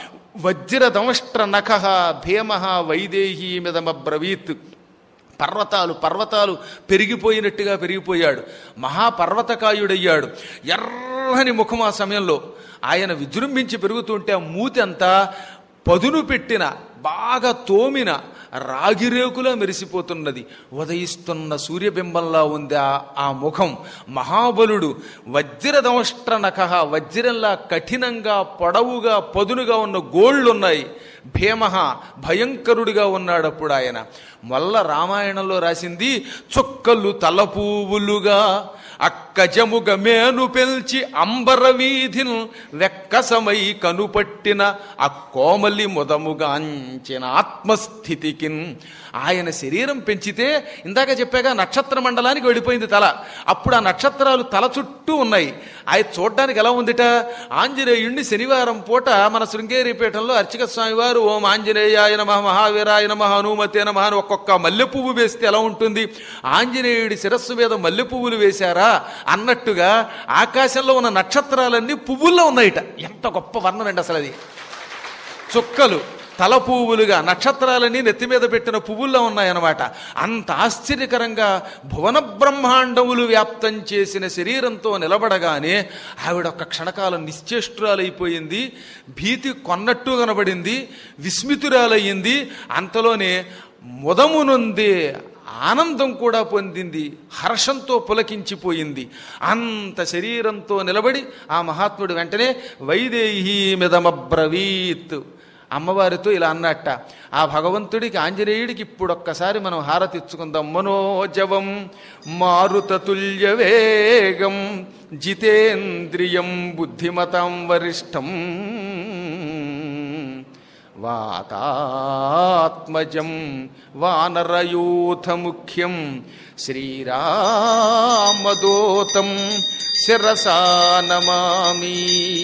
వజ్రదమష్ట్ర నఖ భీమ వైదేహీమిదమబ్రవీత్ పర్వతాలు పర్వతాలు పెరిగిపోయినట్టుగా పెరిగిపోయాడు మహాపర్వతకాయుడయ్యాడు ఎర్రని ముఖం ఆ సమయంలో ఆయన విజృంభించి పెరుగుతుంటే ఆ మూతి అంతా పదును పెట్టిన బాగా తోమిన రాగిరేకులా మెరిసిపోతున్నది ఉదయిస్తున్న సూర్యబింబంలా ఉంది ఆ ఆ ముఖం మహాబలుడు వజ్రదమష్ట్ర నఖ వజ్రంలా కఠినంగా పొడవుగా పదునుగా ఉన్న గోళ్ళున్నాయి భీమ భయంకరుడిగా ఉన్నాడు అప్పుడు ఆయన మల్ల రామాయణంలో రాసింది చుక్కలు తలపూవులుగా అక్కజముగ మేను పెల్చి అంబర వీధిన్ వెక్కసమై కనుపట్టిన ఆ కోమలి ముదముగాంచిన ఆత్మస్థితికిన్ ఆయన శరీరం పెంచితే ఇందాక చెప్పాగా నక్షత్ర మండలానికి వెళ్ళిపోయింది తల అప్పుడు ఆ నక్షత్రాలు తల చుట్టూ ఉన్నాయి ఆయన చూడడానికి ఎలా ఉందిట ఆంజనేయుణ్ణి శనివారం పూట మన శృంగేరిపీఠంలో అర్చక స్వామి వారు ఓం ఆంజనేయాయ నమ మహావీరాయ నమ హనుమతే నమ అని ఒక్కొక్క మల్లె పువ్వు వేస్తే ఎలా ఉంటుంది ఆంజనేయుడి శిరస్సు మీద మల్లె పువ్వులు వేశారా అన్నట్టుగా ఆకాశంలో ఉన్న నక్షత్రాలన్నీ పువ్వుల్లో ఉన్నాయిట ఎంత గొప్ప వర్ణం అండి అసలు అది చుక్కలు తల పువ్వులుగా నక్షత్రాలన్నీ నెత్తి మీద పెట్టిన పువ్వుల్లో ఉన్నాయన్నమాట అంత ఆశ్చర్యకరంగా భువన బ్రహ్మాండములు వ్యాప్తం చేసిన శరీరంతో నిలబడగానే ఆవిడ ఒక్క క్షణకాలం నిశ్చేష్టురాలైపోయింది భీతి కొన్నట్టు కనబడింది విస్మితురాలయ్యింది అంతలోనే ముదమునుంది ఆనందం కూడా పొందింది హర్షంతో పులకించిపోయింది అంత శరీరంతో నిలబడి ఆ మహాత్ముడు వెంటనే వైదేహీమిదమబ్రవీత్ అమ్మవారితో ఇలా అన్నట్ట ఆ భగవంతుడికి ఆంజనేయుడికి ఇప్పుడొక్కసారి మనం హారతి ఇచ్చుకుందాం మనోజవం మారుతతుల్య వేగం జితేంద్రియం బుద్ధిమతాం వరిష్టం వాతాత్మజం వానరయూథముఖ్యం శ్రీరామదూతం శిరసా నమామి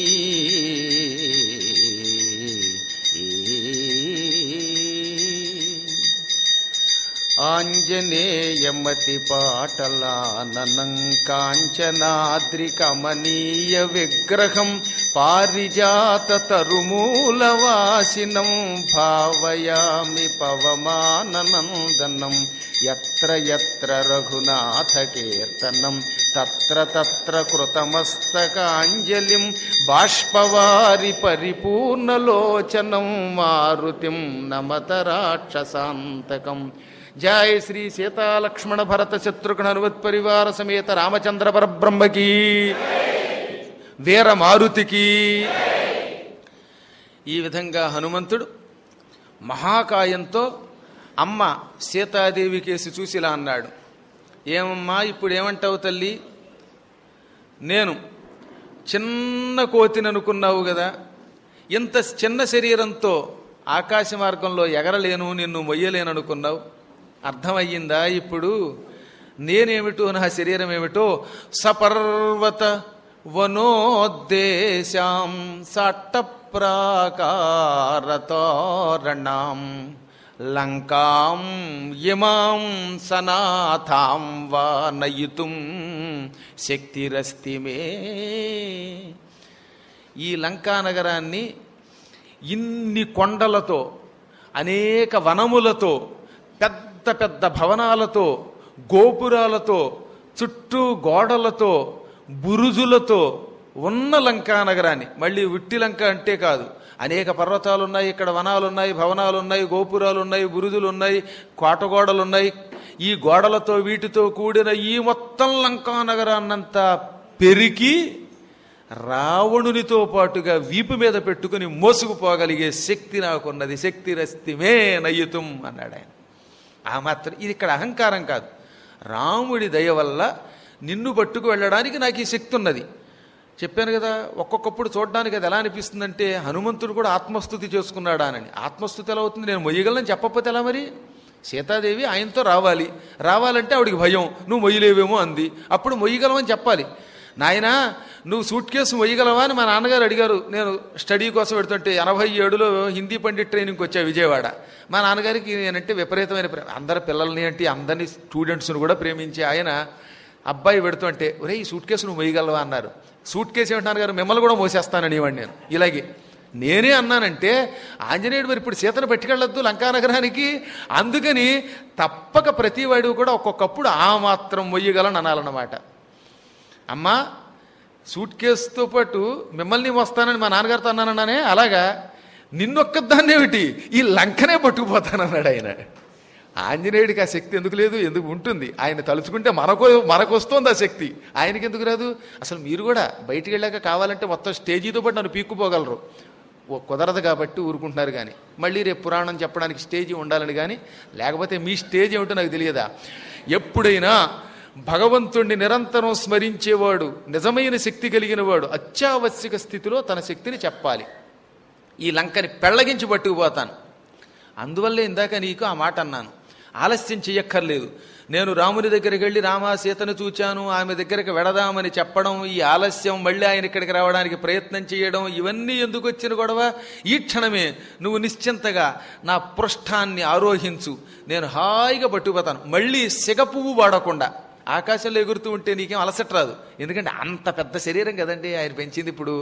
ఆంజనేయమతి పాటలాననం కాంచనాద్రికమనీయ విగ్రహం పారిజాత తరుమూలవాసినం భావయామి పవమాననందనం ఎత్ర ఎత్ర రఘునాథ కీర్తనం తత్ర తత్ర కృతమస్తకాంజలిం బాష్పవారి పరిపూర్ణలోచనం మారుతిం నమత రాక్షసాంతకం జయ శ్రీ సీతాలక్ష్మణ భరత శత్రుఘ్న హనుమత్ పరివార సమేత రామచంద్ర పరబ్రహ్మకి వీర మారుతికి ఈ విధంగా హనుమంతుడు మహాకాయంతో అమ్మ సీతాదేవి కేసి చూసి ఇలా అన్నాడు ఏమమ్మా ఇప్పుడు ఏమంటావు తల్లి నేను చిన్న కోతిని అనుకున్నావు కదా ఇంత చిన్న శరీరంతో ఆకాశ మార్గంలో ఎగరలేను నిన్ను మొయ్యలేను అనుకున్నావు అర్థమయ్యిందా ఇప్పుడు నేనేమిటో నా శరీరం ఏమిటో సపర్వత వనోద్దేశాం సట్టప్రాకారతోరణాం లంకాం ఇమాం సనాథాం వా నయితుం శక్తిరస్తి మే ఈ లంకా నగరాన్ని ఇన్ని కొండలతో అనేక వనములతో పెద్ద పెద్ద భవనాలతో గోపురాలతో చుట్టూ గోడలతో బురుజులతో ఉన్న లంకా నగరాన్ని మళ్ళీ ఉట్టి లంక అంటే కాదు అనేక పర్వతాలు ఉన్నాయి ఇక్కడ వనాలు ఉన్నాయి భవనాలు ఉన్నాయి గోపురాలు ఉన్నాయి బురుజులు ఉన్నాయి కోటగోడలు ఉన్నాయి ఈ గోడలతో వీటితో కూడిన ఈ మొత్తం లంకా నగరాన్నంతా పెరికి రావణునితో పాటుగా వీపు మీద పెట్టుకుని మోసుకుపోగలిగే శక్తి నాకున్నది శక్తి రస్తిమే నయ్యుతం అన్నాడు ఆయన ఆ మాత్రం ఇది ఇక్కడ అహంకారం కాదు రాముడి దయ వల్ల నిన్ను పట్టుకు వెళ్ళడానికి నాకు ఈ శక్తి ఉన్నది చెప్పాను కదా ఒక్కొక్కప్పుడు చూడడానికి అది ఎలా అనిపిస్తుందంటే హనుమంతుడు కూడా ఆత్మస్థుతి చేసుకున్నాడా అని ఆత్మస్థుతి ఎలా అవుతుంది నేను మొయ్యగలను చెప్పకపోతే ఎలా మరి సీతాదేవి ఆయనతో రావాలి రావాలంటే ఆవిడికి భయం నువ్వు మొయ్యలేవేమో అంది అప్పుడు మొయ్యగలవని చెప్పాలి నాయనా నువ్వు సూట్ కేసు మొయ్యగలవా అని మా నాన్నగారు అడిగారు నేను స్టడీ కోసం పెడుతుంటే ఎనభై ఏడులో హిందీ పండిట్ ట్రైనింగ్కి వచ్చా విజయవాడ మా నాన్నగారికి నేనంటే విపరీతమైన ప్రేమ అందరి పిల్లల్ని అంటే అందరినీ స్టూడెంట్స్ని కూడా ప్రేమించే ఆయన అబ్బాయి పెడుతుంటే ఒరే ఈ సూట్ కేసు నువ్వు మొయ్యగలవా అన్నారు సూట్ కేసు ఏమంటున్నారు గారు మిమ్మల్ని కూడా మోసేస్తానని ఇవ్వండి నేను ఇలాగే నేనే అన్నానంటే ఆంజనేయుడు మరి ఇప్పుడు సీతను పట్టుకెళ్ళొద్దు లంకానగరానికి అందుకని తప్పక ప్రతివాడు కూడా ఒక్కొక్కప్పుడు ఆ మాత్రం మొయ్యగలను అనాలన్నమాట అమ్మా సూట్ కేసుతో పాటు మిమ్మల్ని వస్తానని మా నాన్నగారితో అన్నానన్నానే అలాగా నిన్నొక్కదాన్నేమిటి ఈ లంకనే పట్టుకుపోతానన్నాడు ఆయన ఆంజనేయుడికి ఆ శక్తి ఎందుకు లేదు ఎందుకు ఉంటుంది ఆయన తలుచుకుంటే మనకు మనకు వస్తుంది ఆ శక్తి ఆయనకి ఎందుకు రాదు అసలు మీరు కూడా బయటికి వెళ్ళాక కావాలంటే మొత్తం స్టేజీతో పాటు నన్ను పీక్కుపోగలరు ఓ కుదరదు కాబట్టి ఊరుకుంటున్నారు కానీ మళ్ళీ రేపు పురాణం చెప్పడానికి స్టేజీ ఉండాలని కానీ లేకపోతే మీ స్టేజ్ ఏమిటో నాకు తెలియదా ఎప్పుడైనా భగవంతుణ్ణి నిరంతరం స్మరించేవాడు నిజమైన శక్తి కలిగిన వాడు అత్యావశ్యక స్థితిలో తన శక్తిని చెప్పాలి ఈ లంకని పెళ్లగించి పట్టుకుపోతాను అందువల్లే ఇందాక నీకు ఆ మాట అన్నాను ఆలస్యం చెయ్యక్కర్లేదు నేను రాముని దగ్గరికి వెళ్ళి రామా సీతను చూచాను ఆమె దగ్గరికి వెడదామని చెప్పడం ఈ ఆలస్యం మళ్ళీ ఆయన ఇక్కడికి రావడానికి ప్రయత్నం చేయడం ఇవన్నీ ఎందుకు వచ్చిన గొడవ ఈ క్షణమే నువ్వు నిశ్చింతగా నా పృష్ఠాన్ని ఆరోహించు నేను హాయిగా పట్టుకుపోతాను మళ్ళీ సిగ పువ్వు వాడకుండా ఆకాశంలో ఎగురుతూ ఉంటే నీకేం అలసట రాదు ఎందుకంటే అంత పెద్ద శరీరం కదండి ఆయన పెంచింది ఇప్పుడు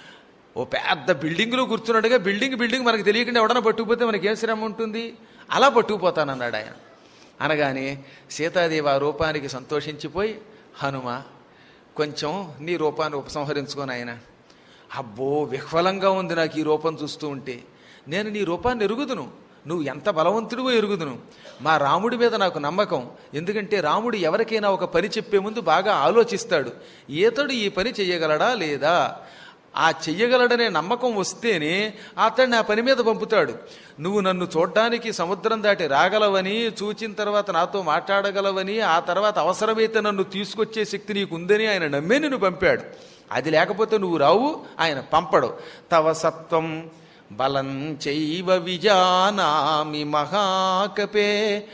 ఓ పెద్ద బిల్డింగ్లో కూర్చున్నాడుగా బిల్డింగ్ బిల్డింగ్ మనకు తెలియకుండా ఎవడన్నా పట్టుకుపోతే మనకేం శ్రమ ఉంటుంది అలా పట్టుకుపోతానన్నాడు ఆయన అనగానే సీతాదేవి ఆ రూపానికి సంతోషించిపోయి హనుమ కొంచెం నీ రూపాన్ని ఉపసంహరించుకొని ఆయన అబ్బో విహ్వలంగా ఉంది నాకు ఈ రూపం చూస్తూ ఉంటే నేను నీ రూపాన్ని ఎరుగుదును నువ్వు ఎంత బలవంతుడివో ఎరుగుదును మా రాముడి మీద నాకు నమ్మకం ఎందుకంటే రాముడు ఎవరికైనా ఒక పని చెప్పే ముందు బాగా ఆలోచిస్తాడు ఈతడు ఈ పని చెయ్యగలడా లేదా ఆ చెయ్యగలడనే నమ్మకం వస్తేనే అతన్ని ఆ పని మీద పంపుతాడు నువ్వు నన్ను చూడ్డానికి సముద్రం దాటి రాగలవని చూచిన తర్వాత నాతో మాట్లాడగలవని ఆ తర్వాత అవసరమైతే నన్ను తీసుకొచ్చే శక్తి నీకు ఉందని ఆయన నమ్మే నిన్ను పంపాడు అది లేకపోతే నువ్వు రావు ఆయన పంపడు తవ సత్వం బలం చైవ విజానామి మహాకపే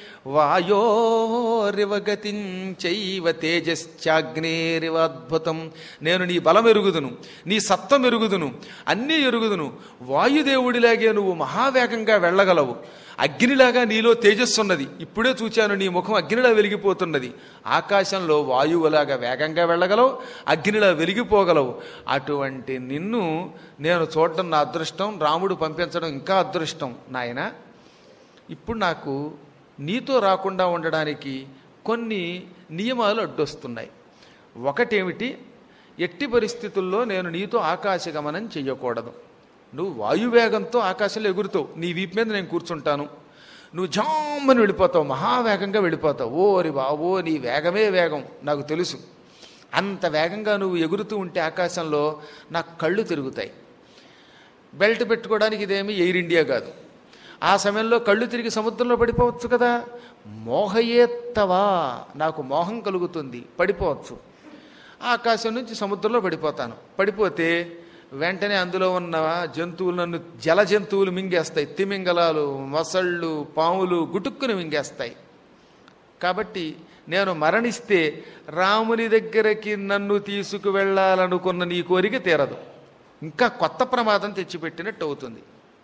వాయోరివగతిం చైవ తేజశ్చాగ్నేరివ అద్భుతం నేను నీ బలం ఎరుగుదును నీ సత్వం ఎరుగుదును అన్నీ ఎరుగుదును వాయుదేవుడిలాగే నువ్వు మహావేగంగా వెళ్ళగలవు అగ్నిలాగా నీలో తేజస్సు ఉన్నది ఇప్పుడే చూచాను నీ ముఖం అగ్నిలా వెలిగిపోతున్నది ఆకాశంలో వాయువులాగా వేగంగా వెళ్ళగలవు అగ్నిలా వెలిగిపోగలవు అటువంటి నిన్ను నేను చూడడం నా అదృష్టం రాముడు పంపించడం ఇంకా అదృష్టం నాయన ఇప్పుడు నాకు నీతో రాకుండా ఉండడానికి కొన్ని నియమాలు అడ్డొస్తున్నాయి ఒకటేమిటి ఎట్టి పరిస్థితుల్లో నేను నీతో ఆకాశగమనం చెయ్యకూడదు నువ్వు వాయువేగంతో ఆకాశంలో ఎగురుతావు నీ వీపు మీద నేను కూర్చుంటాను నువ్వు జామ్మని వెళ్ళిపోతావు మహావేగంగా వెళ్ళిపోతావు ఓరి బావో నీ వేగమే వేగం నాకు తెలుసు అంత వేగంగా నువ్వు ఎగురుతూ ఉంటే ఆకాశంలో నాకు కళ్ళు తిరుగుతాయి బెల్ట్ పెట్టుకోవడానికి ఇదేమి ఎయిర్ ఇండియా కాదు ఆ సమయంలో కళ్ళు తిరిగి సముద్రంలో పడిపోవచ్చు కదా మోహయేత్తవా నాకు మోహం కలుగుతుంది పడిపోవచ్చు ఆకాశం నుంచి సముద్రంలో పడిపోతాను పడిపోతే వెంటనే అందులో ఉన్న జంతువులు నన్ను జల జంతువులు మింగేస్తాయి తిమింగలాలు మొసళ్ళు పాములు గుటుక్కుని మింగేస్తాయి కాబట్టి నేను మరణిస్తే రాముని దగ్గరికి నన్ను తీసుకువెళ్ళాలనుకున్న నీ కోరిక తీరదు ఇంకా కొత్త ప్రమాదం తెచ్చిపెట్టినట్టు అవుతుంది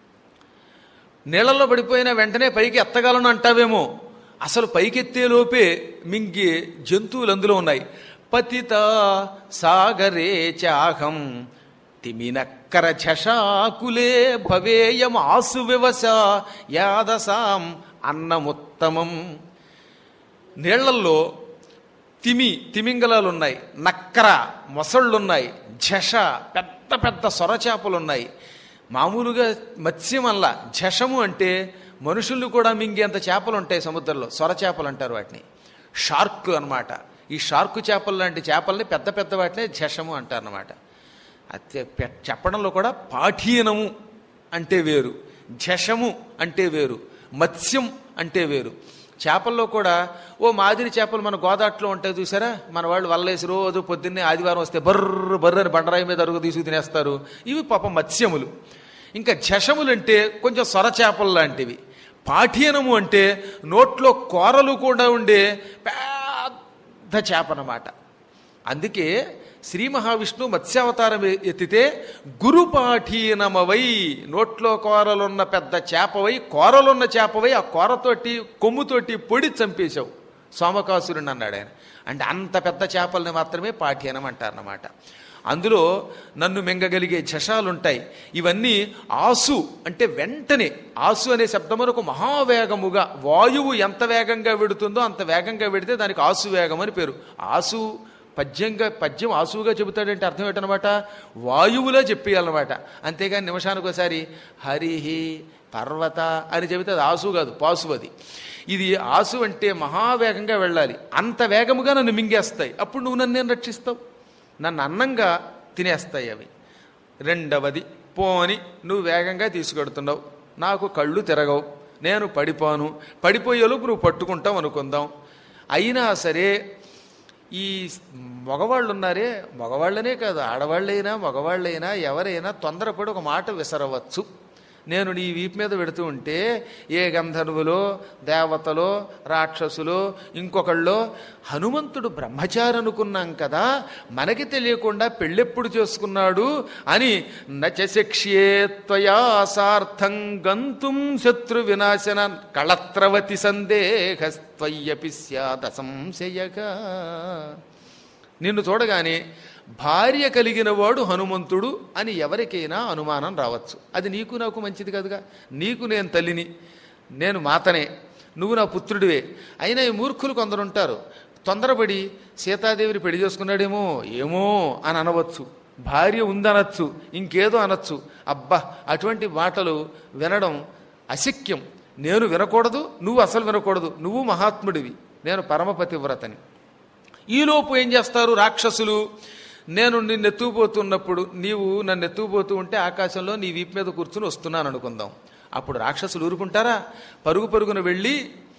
నీళ్ళల్లో పడిపోయిన వెంటనే పైకి ఎత్తగలను అంటావేమో అసలు పైకెత్తే లోపే మింగే జంతువులు అందులో ఉన్నాయి పతిత సాగరే చాహం తిమినక్కర ఝషాకులే భవేయం ఆసు వివస యాదసాం అన్నముత్తమం నీళ్లల్లో తిమి తిమింగలాలు ఉన్నాయి నక్కర మొసళ్ళున్నాయి ఝష పెద్ద పెద్ద సొరచేపలు ఉన్నాయి మామూలుగా మత్స్యం అల్లా ఝషము అంటే మనుషులు కూడా మింగేంత చేపలు ఉంటాయి సముద్రంలో సొరచేపలు అంటారు వాటిని షార్క్ అన్నమాట ఈ షార్క్ చేపలు లాంటి చేపల్ని పెద్ద పెద్ద వాటినే ఝషము అంటారన్నమాట అత్య పె- చెప్పడంలో కూడా పాఠీనము అంటే వేరు ఝషము అంటే వేరు మత్స్యం అంటే వేరు చేపల్లో కూడా ఓ మాదిరి చేపలు మన గోదాట్లో ఉంటాయి చూసారా మన వాళ్ళు వల్లేసి రోజు పొద్దున్నే ఆదివారం వస్తే బర్ర బర్ర అని బండరాయి మీద అరుగు తీసుకు తినేస్తారు ఇవి పాపం మత్స్యములు ఇంకా ఝషములు అంటే కొంచెం సొర చేపలు లాంటివి పాఠీనము అంటే నోట్లో కూరలు కూడా ఉండే పెద్ద చేప అన్నమాట అందుకే శ్రీ మహావిష్ణువు మత్స్యావతారం ఎ- ఎత్తితే గురుపాఠీనమవై నోట్లో కూరలున్న పెద్ద చేపవై కూరలున్న చేపవై ఆ కూరతోటి కొమ్ముతోటి పొడి చంపేశావు సోమకాసురుని అన్నాడు ఆయన అంటే అంత పెద్ద చేపల్ని మాత్రమే పాఠ్యనం అంటారన్నమాట అందులో నన్ను మింగగలిగే జషాలుంటాయి ఇవన్నీ ఆసు అంటే వెంటనే ఆసు అనే శబ్దమునకు మహావేగముగా వాయువు ఎంత వేగంగా వెడుతుందో అంత వేగంగా వెడితే దానికి ఆసు వేగం అని పేరు ఆసు పద్యంగా పద్యం ఆసువుగా చెబుతాడంటే అర్థం ఏంటనమాట వాయువులో చెప్పేయాలన్నమాట అంతేగాని నిమిషానికి ఒకసారి హరిహి పర్వత అని చెబితే అది ఆసు కాదు పాసు అది ఇది ఆసు అంటే మహావేగంగా వెళ్ళాలి అంత వేగముగా నన్ను మింగేస్తాయి అప్పుడు నువ్వు నన్ను నేను రక్షిస్తావు నన్ను అన్నంగా తినేస్తాయి అవి రెండవది పోని నువ్వు వేగంగా తీసుకెడుతున్నావు నాకు కళ్ళు తిరగవు నేను పడిపోను పడిపోయేలోపు నువ్వు పట్టుకుంటావు అనుకుందాం అయినా సరే ఈ మగవాళ్ళు ఉన్నారే మగవాళ్ళనే కాదు ఆడవాళ్ళైనా మగవాళ్ళైనా ఎవరైనా తొందరపడి ఒక మాట విసరవచ్చు నేను నీ వీపు మీద పెడుతూ ఉంటే ఏ గంధర్వులో దేవతలో రాక్షసులో ఇంకొకళ్ళో హనుమంతుడు బ్రహ్మచారి అనుకున్నాం కదా మనకి తెలియకుండా పెళ్ళెప్పుడు చేసుకున్నాడు అని నచశక్ష్యే త్వయా సార్థం గంతుం శత్రు వినాశన కళత్రవతి సందేహస్త్వయ్యపి స్యాద సంశయగా నిన్ను చూడగానే భార్య కలిగిన వాడు హనుమంతుడు అని ఎవరికైనా అనుమానం రావచ్చు అది నీకు నాకు మంచిది కదుగా నీకు నేను తల్లిని నేను మాతనే నువ్వు నా పుత్రుడివే అయినా ఈ మూర్ఖులు కొందరు ఉంటారు తొందరపడి సీతాదేవిని పెళ్లి చేసుకున్నాడేమో ఏమో అని అనవచ్చు భార్య ఉందనొచ్చు ఇంకేదో అనొచ్చు అబ్బా అటువంటి మాటలు వినడం అశక్యం నేను వినకూడదు నువ్వు అసలు వినకూడదు నువ్వు మహాత్ముడివి నేను పరమపతివ్రతని ఈలోపు ఏం చేస్తారు రాక్షసులు నేను నిన్ను ఎత్తుకుపోతున్నప్పుడు నీవు నన్ను ఎత్తుకుపోతూ ఉంటే ఆకాశంలో నీ వీపు మీద కూర్చుని వస్తున్నాను అనుకుందాం అప్పుడు రాక్షసులు ఊరుకుంటారా పరుగు పరుగున వెళ్ళి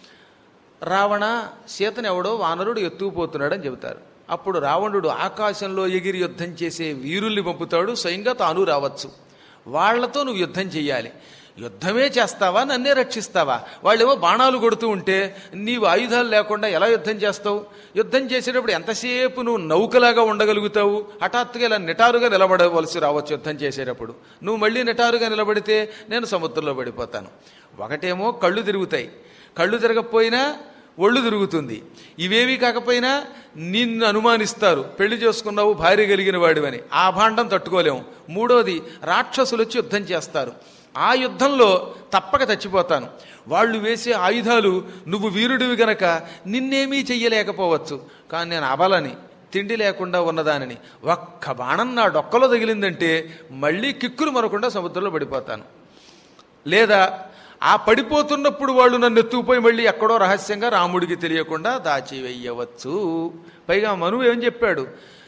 రావణ సీతను ఎవడో వానరుడు ఎత్తుకుపోతున్నాడని చెబుతారు అప్పుడు రావణుడు ఆకాశంలో ఎగిరి యుద్ధం చేసే వీరుల్ని పంపుతాడు స్వయంగా తాను రావచ్చు వాళ్లతో నువ్వు యుద్ధం చెయ్యాలి యుద్ధమే చేస్తావా నన్నే రక్షిస్తావా వాళ్ళేమో బాణాలు కొడుతూ ఉంటే నీవు ఆయుధాలు లేకుండా ఎలా యుద్ధం చేస్తావు యుద్ధం చేసేటప్పుడు ఎంతసేపు నువ్వు నౌకలాగా ఉండగలుగుతావు హఠాత్తుగా ఇలా నిటారుగా నిలబడవలసి రావచ్చు యుద్ధం చేసేటప్పుడు నువ్వు మళ్ళీ నిటారుగా నిలబడితే నేను సముద్రంలో పడిపోతాను ఒకటేమో కళ్ళు తిరుగుతాయి కళ్ళు తిరగకపోయినా ఒళ్ళు తిరుగుతుంది ఇవేవి కాకపోయినా నిన్ను అనుమానిస్తారు పెళ్లి చేసుకున్నావు భార్య కలిగిన వాడివని ఆ భాండం తట్టుకోలేము మూడోది రాక్షసులు వచ్చి యుద్ధం చేస్తారు ఆ యుద్ధంలో తప్పక చచ్చిపోతాను వాళ్ళు వేసే ఆయుధాలు నువ్వు వీరుడివి గనక నిన్నేమీ చెయ్యలేకపోవచ్చు కానీ నేను అబలని తిండి లేకుండా ఉన్నదానిని ఒక్క బాణం నా డొక్కలో తగిలిందంటే మళ్ళీ కిక్కులు మరకుండా సముద్రంలో పడిపోతాను లేదా ఆ పడిపోతున్నప్పుడు వాళ్ళు నన్ను ఎత్తుకుపోయి మళ్ళీ ఎక్కడో రహస్యంగా రాముడికి తెలియకుండా దాచివేయవచ్చు పైగా మనువు ఏం చెప్పాడు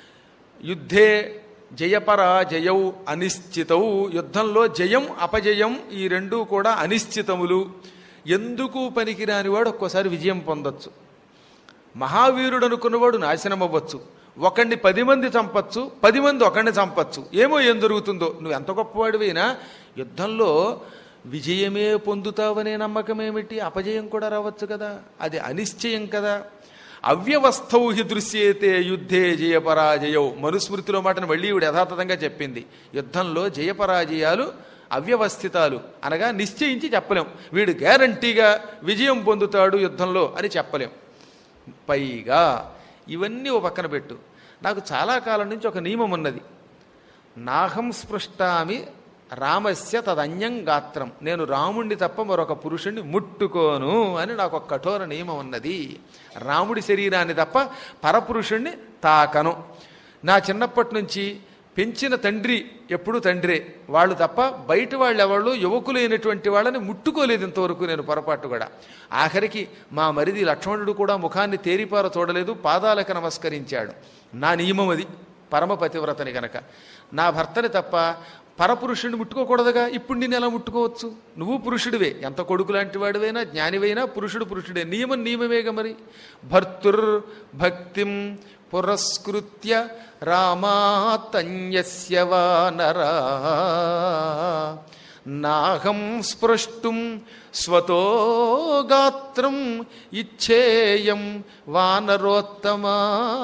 యుద్ధే జయపరాజయౌ అనిశ్చితౌ యుద్ధంలో జయం అపజయం ఈ రెండూ కూడా అనిశ్చితములు ఎందుకు పనికిరాని వాడు ఒక్కోసారి విజయం పొందొచ్చు మహావీరుడు అనుకున్నవాడు నాశనం అవ్వచ్చు ఒకడిని పది మంది చంపచ్చు పది మంది ఒకడిని చంపచ్చు ఏమో ఏం జరుగుతుందో నువ్వు ఎంత గొప్పవాడివైనా యుద్ధంలో విజయమే పొందుతావనే నమ్మకం ఏమిటి అపజయం కూడా రావచ్చు కదా అది అనిశ్చయం కదా అవ్యవస్థౌ హి దృశ్యేతే యుద్ధే జయపరాజయౌ మనుస్మృతిలో మాటను మళ్ళీ ఈవిడ యథాతథంగా చెప్పింది యుద్ధంలో జయపరాజయాలు అవ్యవస్థితాలు అనగా నిశ్చయించి చెప్పలేం వీడు గ్యారంటీగా విజయం పొందుతాడు యుద్ధంలో అని చెప్పలేం పైగా ఇవన్నీ ఓ పక్కన పెట్టు నాకు చాలా కాలం నుంచి ఒక నియమం ఉన్నది నాహం స్పృష్టామి రామస్య తదన్యం గాత్రం నేను రాముణ్ణి తప్ప మరొక పురుషుణ్ణి ముట్టుకోను అని నాకు ఒక కఠోర నియమం ఉన్నది రాముడి శరీరాన్ని తప్ప పరపురుషుణ్ణి తాకను నా చిన్నప్పటి నుంచి పెంచిన తండ్రి ఎప్పుడు తండ్రే వాళ్ళు తప్ప బయట వాళ్ళు ఎవళ్ళు యువకులైనటువంటి వాళ్ళని ముట్టుకోలేదు ఇంతవరకు నేను పొరపాటు కూడా ఆఖరికి మా మరిది లక్ష్మణుడు కూడా ముఖాన్ని తేరిపార చూడలేదు పాదాలకు నమస్కరించాడు నా నియమం అది పరమ పతివ్రతని గనక నా భర్తని తప్ప పరపురుషుడిని ముట్టుకోకూడదుగా ఇప్పుడు నేను ఎలా ముట్టుకోవచ్చు నువ్వు పురుషుడివే ఎంత కొడుకు లాంటి వాడివైనా జ్ఞానివైనా పురుషుడు పురుషుడే నియమం నియమమేగా మరి భర్తుర్ భక్తిం పురస్కృత్య రామాతన్యస్య వానరా నాహం స్పృష్టుం స్వతో గాత్రం ఇచ్చేయం వానరోత్తమా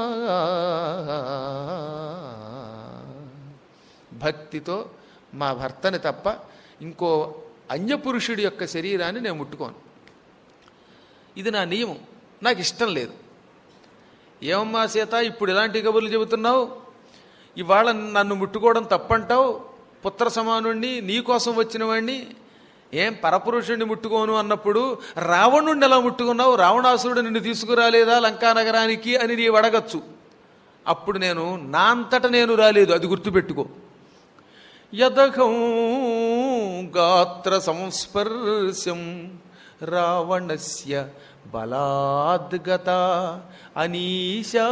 భక్తితో మా భర్తని తప్ప ఇంకో అన్యపురుషుడి యొక్క శరీరాన్ని నేను ముట్టుకోను ఇది నా నియమం నాకు ఇష్టం లేదు ఏమమ్మా సీత ఇప్పుడు ఇలాంటి కబుర్లు చెబుతున్నావు ఇవాళ నన్ను ముట్టుకోవడం తప్పంటావు పుత్ర సమానుణ్ణి నీ కోసం వచ్చిన వాణ్ణి ఏం పరపురుషుణ్ణి ముట్టుకోను అన్నప్పుడు రావణుణ్ణి ఎలా ముట్టుకున్నావు రావణాసురుడు నిన్ను తీసుకురాలేదా లంకా నగరానికి అని నీవు అడగచ్చు అప్పుడు నేను నా అంతట నేను రాలేదు అది గుర్తుపెట్టుకో యదఘం గాత్ర సంస్పర్శం రావణస్య బలాద్గత అనీశా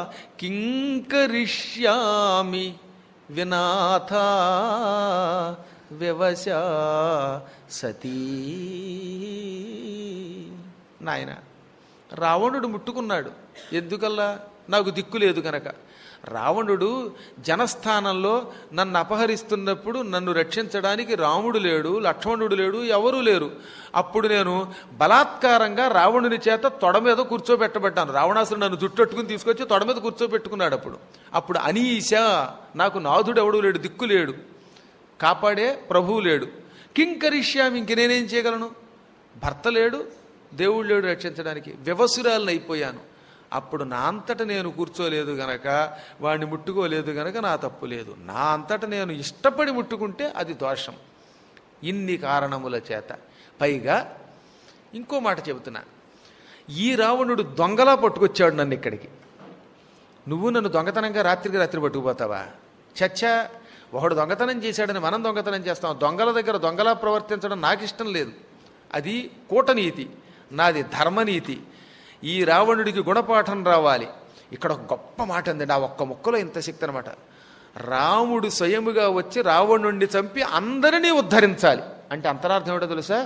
కింకరిష్యామి వినాథ వ్యవశ సతీ నాయన రావణుడు ముట్టుకున్నాడు ఎందుకల్లా నాకు దిక్కు లేదు కనుక రావణుడు జనస్థానంలో నన్ను అపహరిస్తున్నప్పుడు నన్ను రక్షించడానికి రాముడు లేడు లక్ష్మణుడు లేడు ఎవరూ లేరు అప్పుడు నేను బలాత్కారంగా రావణుని చేత తొడ మీద కూర్చోబెట్టబడ్డాను రావణాసుడు నన్ను జుట్టట్టుకుని తీసుకొచ్చి తొడ మీద కూర్చోబెట్టుకున్నాడు అప్పుడు అప్పుడు అనీశ నాకు నాథుడు ఎవడు లేడు దిక్కు లేడు కాపాడే ప్రభువు లేడు కింకరిష్యామి ఇంక నేనేం చేయగలను భర్త లేడు దేవుడు లేడు రక్షించడానికి వ్యవసురాలను అయిపోయాను అప్పుడు నా అంతట నేను కూర్చోలేదు గనక వాడిని ముట్టుకోలేదు గనక నా తప్పు లేదు నా అంతట నేను ఇష్టపడి ముట్టుకుంటే అది దోషం ఇన్ని కారణముల చేత పైగా ఇంకో మాట చెబుతున్నా ఈ రావణుడు దొంగలా పట్టుకొచ్చాడు నన్ను ఇక్కడికి నువ్వు నన్ను దొంగతనంగా రాత్రికి రాత్రి పట్టుకుపోతావా చచ్చా ఒకడు దొంగతనం చేశాడని మనం దొంగతనం చేస్తాం దొంగల దగ్గర దొంగలా ప్రవర్తించడం నాకు ఇష్టం లేదు అది కూటనీతి నాది ధర్మనీతి ఈ రావణుడికి గుణపాఠం రావాలి ఇక్కడ ఒక గొప్ప మాట ఉందండి ఆ ఒక్క మొక్కలో ఇంత శక్తి అనమాట రాముడు స్వయముగా వచ్చి రావణుణ్ణి చంపి అందరినీ ఉద్ధరించాలి అంటే అంతరార్థం ఏమిటో తెలుసా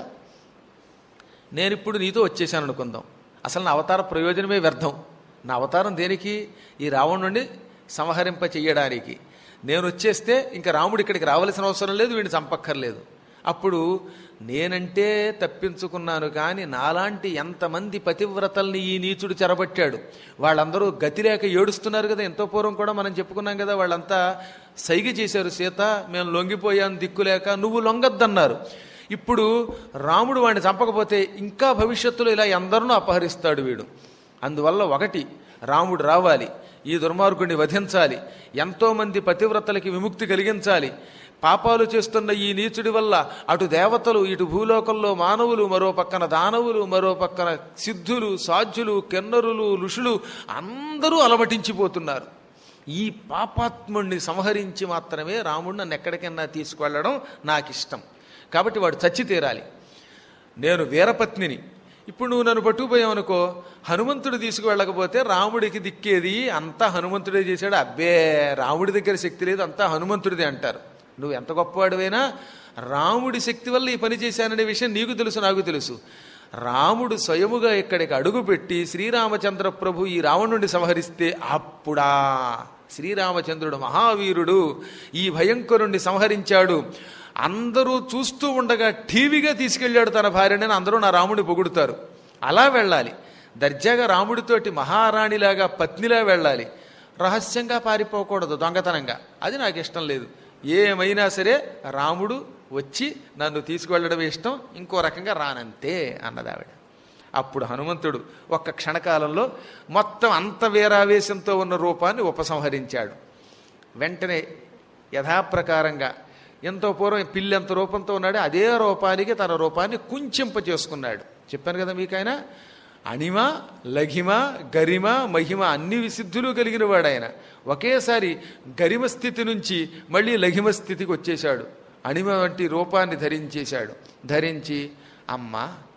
నేను ఇప్పుడు నీతో వచ్చేసాను అనుకుందాం అసలు నా అవతార ప్రయోజనమే వ్యర్థం నా అవతారం దేనికి ఈ రావణుడిని సంహరింప చెయ్యడానికి నేను వచ్చేస్తే ఇంకా రాముడు ఇక్కడికి రావాల్సిన అవసరం లేదు వీడిని చంపక్కర్లేదు అప్పుడు నేనంటే తప్పించుకున్నాను కానీ నాలాంటి ఎంతమంది పతివ్రతల్ని ఈ నీచుడు చెరబట్టాడు వాళ్ళందరూ గతి లేక ఏడుస్తున్నారు కదా ఎంతో పూర్వం కూడా మనం చెప్పుకున్నాం కదా వాళ్ళంతా సైగ చేశారు సీత మేము లొంగిపోయాం దిక్కులేక నువ్వు లొంగద్దన్నారు ఇప్పుడు రాముడు వాడిని చంపకపోతే ఇంకా భవిష్యత్తులో ఇలా ఎందరినో అపహరిస్తాడు వీడు అందువల్ల ఒకటి రాముడు రావాలి ఈ దుర్మార్గుడిని వధించాలి ఎంతోమంది పతివ్రతలకి విముక్తి కలిగించాలి పాపాలు చేస్తున్న ఈ నీచుడి వల్ల అటు దేవతలు ఇటు భూలోకంలో మానవులు మరో పక్కన దానవులు మరో పక్కన సిద్ధులు సాధ్యులు కెన్నరులు ఋషులు అందరూ అలమటించిపోతున్నారు ఈ పాపాత్ముణ్ణి సంహరించి మాత్రమే రాముడు నన్ను ఎక్కడికైనా తీసుకువెళ్ళడం నాకు ఇష్టం కాబట్టి వాడు చచ్చి తీరాలి నేను వీరపత్నిని ఇప్పుడు నువ్వు నన్ను పట్టుకుపోయావు అనుకో హనుమంతుడు తీసుకువెళ్ళకపోతే రాముడికి దిక్కేది అంతా హనుమంతుడే చేశాడు అబ్బే రాముడి దగ్గర శక్తి లేదు అంతా హనుమంతుడిదే అంటారు నువ్వు ఎంత గొప్పవాడివైనా రాముడి శక్తి వల్ల ఈ పని చేశాననే విషయం నీకు తెలుసు నాకు తెలుసు రాముడు స్వయముగా ఇక్కడికి అడుగుపెట్టి శ్రీరామచంద్ర ప్రభు ఈ రావణుడిని సంహరిస్తే అప్పుడా శ్రీరామచంద్రుడు మహావీరుడు ఈ భయంకరుణ్ణి సంహరించాడు అందరూ చూస్తూ ఉండగా టీవీగా తీసుకెళ్ళాడు తన భార్యని అందరూ నా రాముడిని పొగుడుతారు అలా వెళ్ళాలి దర్జాగా రాముడితోటి మహారాణిలాగా పత్నిలా వెళ్ళాలి రహస్యంగా పారిపోకూడదు దొంగతనంగా అది నాకు ఇష్టం లేదు ఏమైనా సరే రాముడు వచ్చి నన్ను తీసుకువెళ్ళడం ఇష్టం ఇంకో రకంగా రానంతే అన్నది ఆవిడ అప్పుడు హనుమంతుడు ఒక్క క్షణకాలంలో మొత్తం అంత వీరావేశంతో ఉన్న రూపాన్ని ఉపసంహరించాడు వెంటనే యథాప్రకారంగా ఎంతో పూర్వం పిల్లి ఎంత రూపంతో ఉన్నాడో అదే రూపానికి తన రూపాన్ని కుంచింప చేసుకున్నాడు చెప్పాను కదా మీకైనా అణిమ లఘిమ గరిమ మహిమ అన్ని విసిద్ధులు కలిగిన వాడు ఆయన ఒకేసారి గరిమ స్థితి నుంచి మళ్ళీ లఘిమ స్థితికి వచ్చేశాడు అణిమ వంటి రూపాన్ని ధరించేశాడు ధరించి అమ్మ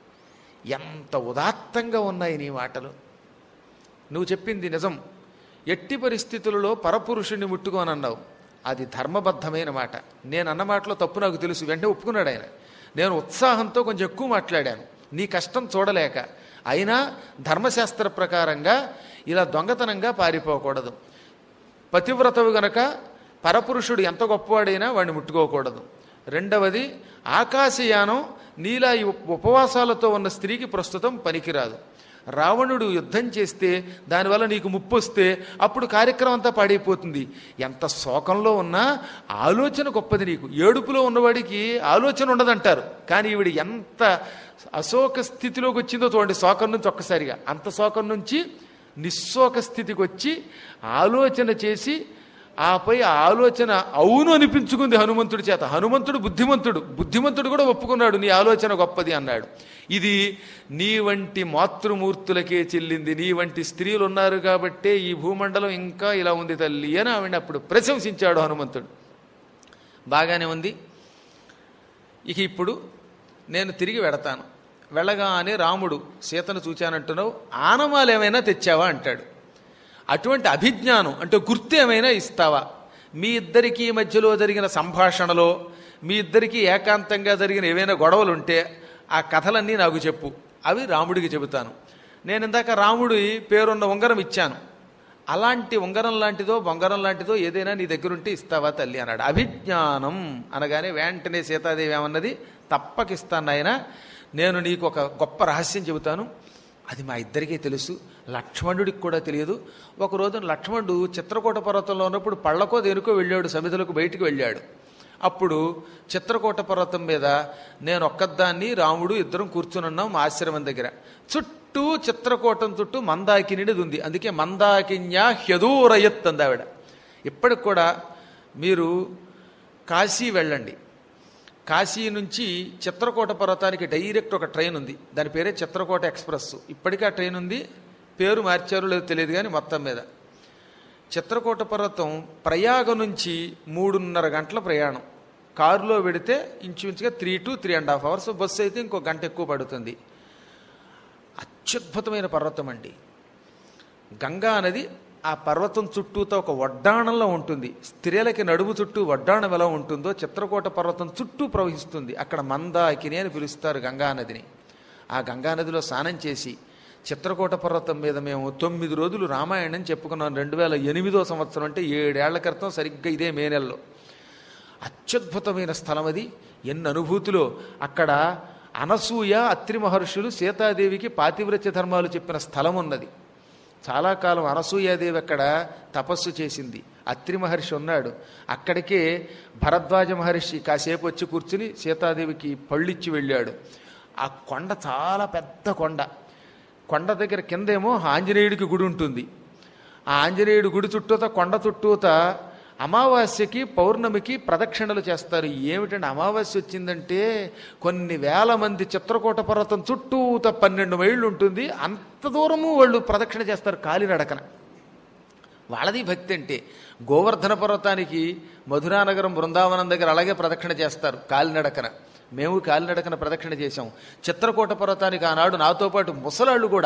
ఎంత ఉదాత్తంగా ఉన్నాయి నీ మాటలు నువ్వు చెప్పింది నిజం ఎట్టి పరిస్థితులలో పరపురుషుణ్ణి ముట్టుకోనన్నావు అది ధర్మబద్ధమైన మాట నేను అన్న మాటలో తప్పు నాకు తెలుసు వెంటనే ఒప్పుకున్నాడు ఆయన నేను ఉత్సాహంతో కొంచెం ఎక్కువ మాట్లాడాను నీ కష్టం చూడలేక అయినా ధర్మశాస్త్ర ప్రకారంగా ఇలా దొంగతనంగా పారిపోకూడదు పతివ్రతవు గనక పరపురుషుడు ఎంత గొప్పవాడైనా వాడిని ముట్టుకోకూడదు రెండవది ఆకాశయానం నీలా ఈ ఉపవాసాలతో ఉన్న స్త్రీకి ప్రస్తుతం పనికిరాదు రావణుడు యుద్ధం చేస్తే దానివల్ల నీకు ముప్పు వస్తే అప్పుడు కార్యక్రమం అంతా పాడైపోతుంది ఎంత శోకంలో ఉన్నా ఆలోచన గొప్పది నీకు ఏడుపులో ఉన్నవాడికి ఆలోచన ఉండదంటారు కానీ ఈవిడ ఎంత అశోక స్థితిలోకి వచ్చిందో చూడండి శోకం నుంచి ఒక్కసారిగా అంత శోకం నుంచి నిస్శోక స్థితికి వచ్చి ఆలోచన చేసి ఆపై ఆ ఆలోచన అవును అనిపించుకుంది హనుమంతుడి చేత హనుమంతుడు బుద్ధిమంతుడు బుద్ధిమంతుడు కూడా ఒప్పుకున్నాడు నీ ఆలోచన గొప్పది అన్నాడు ఇది నీ వంటి మాతృమూర్తులకే చెల్లింది నీ వంటి స్త్రీలు ఉన్నారు కాబట్టే ఈ భూమండలం ఇంకా ఇలా ఉంది తల్లి అని ఆవిడ అప్పుడు ప్రశంసించాడు హనుమంతుడు బాగానే ఉంది ఇక ఇప్పుడు నేను తిరిగి వెడతాను వెళ్ళగానే రాముడు సీతను చూచానంటున్నావు ఆనమాలు ఏమైనా తెచ్చావా అంటాడు అటువంటి అభిజ్ఞానం అంటే గుర్తు ఏమైనా ఇస్తావా మీ ఇద్దరికి మధ్యలో జరిగిన సంభాషణలో మీ ఇద్దరికి ఏకాంతంగా జరిగిన ఏవైనా గొడవలు ఉంటే ఆ కథలన్నీ నాకు చెప్పు అవి రాముడికి చెబుతాను నేను ఇందాక రాముడి పేరున్న ఉంగరం ఇచ్చాను అలాంటి ఉంగరం లాంటిదో బొంగరం లాంటిదో ఏదైనా నీ దగ్గర ఉంటే ఇస్తావా తల్లి అన్నాడు అభిజ్ఞానం అనగానే వెంటనే సీతాదేవి ఏమన్నది తప్పకిస్తాను ఆయన నేను నీకు ఒక గొప్ప రహస్యం చెబుతాను అది మా ఇద్దరికీ తెలుసు లక్ష్మణుడికి కూడా తెలియదు ఒక రోజున లక్ష్మణుడు చిత్రకూట పర్వతంలో ఉన్నప్పుడు పళ్ళకో దేనికో వెళ్ళాడు సమిధులకు బయటికి వెళ్ళాడు అప్పుడు చిత్రకూట పర్వతం మీద నేను ఒక్కదాన్ని రాముడు ఇద్దరం కూర్చునున్నాం మా ఆశ్రమం దగ్గర చుట్టూ చిత్రకూటం చుట్టూ మందాకినిది ఉంది అందుకే మందాకిన్యా హ్యదూరయత్ అంది ఆవిడ ఇప్పటికి కూడా మీరు కాశీ వెళ్ళండి కాశీ నుంచి చిత్రకూట పర్వతానికి డైరెక్ట్ ఒక ట్రైన్ ఉంది దాని పేరే చిత్రకూట ఎక్స్ప్రెస్ ఇప్పటికీ ఆ ట్రైన్ ఉంది పేరు మార్చారో లేదో తెలియదు కానీ మొత్తం మీద చిత్రకూట పర్వతం ప్రయాగ నుంచి మూడున్నర గంటల ప్రయాణం కారులో వెడితే ఇంచుమించుగా three to three and half hours bus అయితే ఇంకో గంట ఎక్కువ పడుతుంది అత్యద్భుతమైన పర్వతం అండి గంగా నది ఆ పర్వతం చుట్టూతో ఒక వడ్డాణంలో ఉంటుంది స్త్రీలకి నడుము చుట్టూ వడ్డాణం ఎలా ఉంటుందో చిత్రకూట పర్వతం చుట్టూ ప్రవహిస్తుంది అక్కడ మందాకిని అని పిలుస్తారు గంగానదిని ఆ గంగానదిలో స్నానం చేసి చిత్రకూట పర్వతం మీద మేము తొమ్మిది రోజులు రామాయణం చెప్పుకున్నాం రెండు వేల ఎనిమిదో సంవత్సరం అంటే ఏడేళ్ల క్రితం సరిగ్గా ఇదే మే నెలలో అత్యద్భుతమైన స్థలం అది ఎన్ని అనుభూతిలో అక్కడ అనసూయ అత్రి మహర్షులు సీతాదేవికి పాతివ్రత్య ధర్మాలు చెప్పిన స్థలం ఉన్నది చాలా కాలం అనసూయాదేవి అక్కడ తపస్సు చేసింది అత్రి మహర్షి ఉన్నాడు అక్కడికే భరద్వాజ మహర్షి కాసేపు వచ్చి కూర్చుని సీతాదేవికి పళ్ళిచ్చి వెళ్ళాడు ఆ కొండ చాలా పెద్ద కొండ కొండ దగ్గర కిందేమో ఆంజనేయుడికి గుడి ఉంటుంది ఆ ఆంజనేయుడి గుడి చుట్టూత కొండ చుట్టూత అమావాస్యకి పౌర్ణమికి ప్రదక్షిణలు చేస్తారు ఏమిటంటే అమావాస్య వచ్చిందంటే కొన్ని వేల మంది చిత్రకూట పర్వతం చుట్టూత పన్నెండు మైళ్ళు ఉంటుంది అంత దూరము వాళ్ళు ప్రదక్షిణ చేస్తారు కాలినడకన వాళ్ళది భక్తి అంటే గోవర్ధన పర్వతానికి మధురానగరం బృందావనం దగ్గర అలాగే ప్రదక్షిణ చేస్తారు కాలినడకన మేము కాలినడకన ప్రదక్షిణ చేశాం చిత్రకూట పర్వతానికి ఆనాడు నాతో పాటు ముసలాళ్ళు కూడా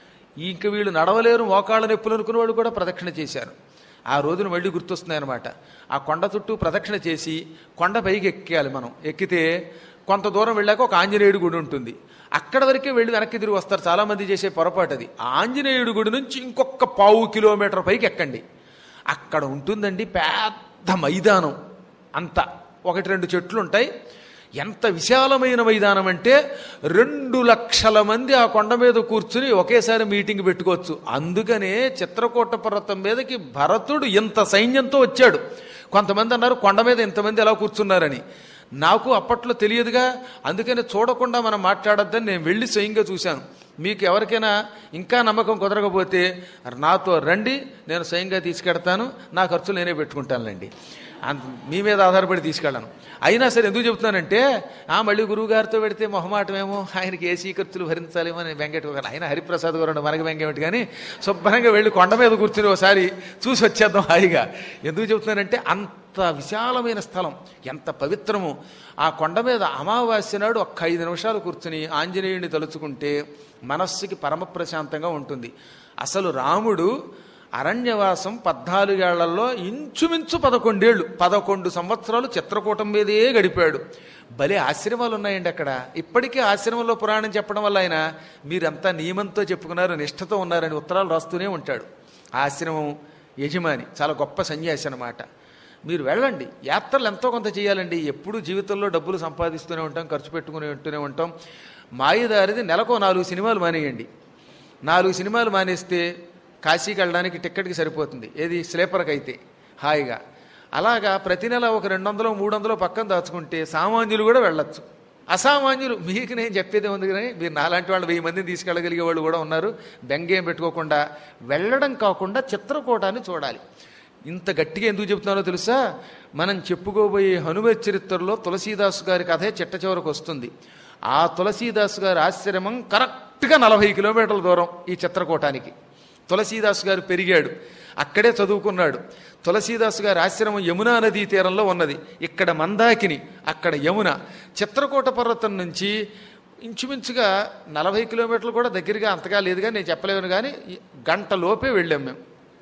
ఇంక వీళ్ళు నడవలేరు మోకాళ్ళ నొప్పులు అనుకునే వాళ్ళు కూడా ప్రదక్షిణ చేశారు ఆ రోజున మళ్ళీ గుర్తొస్తున్నాయి అనమాట ఆ కొండ చుట్టూ ప్రదక్షిణ చేసి కొండ పైకి ఎక్కాలి మనం ఎక్కితే కొంత దూరం వెళ్ళాక ఒక ఆంజనేయుడి గుడి ఉంటుంది అక్కడ వరకే వెళ్ళి వెనక్కి తిరిగి వస్తారు చాలామంది చేసే పొరపాటు అది ఆ ఆంజనేయుడి గుడి నుంచి ఇంకొక పావు కిలోమీటర్ పైకి ఎక్కండి అక్కడ ఉంటుందండి పెద్ద మైదానం అంత ఒకటి రెండు చెట్లు ఉంటాయి ఎంత విశాలమైన మైదానం అంటే రెండు లక్షల మంది ఆ కొండ మీద కూర్చుని ఒకేసారి మీటింగ్ పెట్టుకోవచ్చు అందుకనే చిత్రకూట పర్వతం మీదకి భరతుడు ఇంత సైన్యంతో వచ్చాడు కొంతమంది అన్నారు కొండ మీద ఇంతమంది ఎలా కూర్చున్నారని నాకు అప్పట్లో తెలియదుగా అందుకని చూడకుండా మనం మాట్లాడొద్దని నేను వెళ్ళి స్వయంగా చూశాను మీకు ఎవరికైనా ఇంకా నమ్మకం కుదరకపోతే నాతో రండి నేను స్వయంగా తీసుకెడతాను నా ఖర్చులు నేనే పెట్టుకుంటానులేండి అంత మీ మీద ఆధారపడి తీసుకెళ్ళను అయినా సరే ఎందుకు చెప్తున్నానంటే ఆ మళ్ళీ గురువు గారితో పెడితే మొహమాటమేమో ఆయనకి ఏసీ ఖర్చులు భరించాలేమో అని వెంకట ఆయన హరిప్రసాద్ గారు మనకి వెంకటేమిటి కానీ శుభ్రంగా వెళ్ళి కొండ మీద కూర్చుని ఒకసారి చూసి వచ్చేద్దాం హాయిగా ఎందుకు చెబుతున్నానంటే అంత విశాలమైన స్థలం ఎంత పవిత్రము ఆ కొండ మీద అమావాస్య నాడు ఒక్క ఐదు నిమిషాలు కూర్చుని ఆంజనేయుడిని తలుచుకుంటే మనస్సుకి పరమ ప్రశాంతంగా ఉంటుంది అసలు రాముడు అరణ్యవాసం పద్నాలుగేళ్లలో ఇంచుమించు పదకొండేళ్ళు పదకొండు సంవత్సరాలు చిత్రకూటం మీదే గడిపాడు భలే ఆశ్రమాలు ఉన్నాయండి అక్కడ ఇప్పటికీ ఆశ్రమంలో పురాణం చెప్పడం వల్ల ఆయన మీరంతా నియమంతో చెప్పుకున్నారు నిష్ఠతో ఉన్నారని ఉత్తరాలు రాస్తూనే ఉంటాడు ఆ ఆశ్రమం యజమాని చాలా గొప్ప సన్యాసి అనమాట మీరు వెళ్ళండి యాత్రలు ఎంతో కొంత చేయాలండి ఎప్పుడు జీవితంలో డబ్బులు సంపాదిస్తూనే ఉంటాం ఖర్చు పెట్టుకుని ఉంటూనే ఉంటాం మాయదారిది నెలకో నాలుగు సినిమాలు మానేయండి నాలుగు సినిమాలు మానేస్తే కాశీకి వెళ్ళడానికి టిక్కెట్కి సరిపోతుంది ఏది స్లీపర్కి అయితే హాయిగా అలాగా ప్రతి నెల ఒక రెండు వందలు మూడు వందలు పక్కన దాచుకుంటే సామాన్యులు కూడా వెళ్ళొచ్చు అసామాన్యులు మీకు నేను చెప్పేది ఉంది కానీ మీరు నాలాంటి వాళ్ళు వెయ్యి మందిని తీసుకెళ్ళగలిగే వాళ్ళు కూడా ఉన్నారు బెంగేం పెట్టుకోకుండా వెళ్ళడం కాకుండా చిత్రకూటాన్ని చూడాలి ఇంత గట్టిగా ఎందుకు చెప్తున్నానో తెలుసా మనం చెప్పుకోబోయే హనుమ చరిత్రలో తులసీదాసు గారి కథే చిట్ట చివరకు వస్తుంది ఆ తులసీదాసు గారి ఆశ్రమం కరెక్ట్గా నలభై కిలోమీటర్ల దూరం ఈ చిత్రకూటానికి తులసీదాసు గారు పెరిగాడు అక్కడే చదువుకున్నాడు తులసీదాసు గారి ఆశ్రమం యమునా నదీ తీరంలో ఉన్నది ఇక్కడ మందాకిని అక్కడ యమున చిత్రకూట పర్వతం నుంచి ఇంచుమించుగా నలభై కిలోమీటర్లు కూడా దగ్గరగా అంతగా లేదుగా నేను చెప్పలేను కానీ గంట లోపే వెళ్ళాం మేము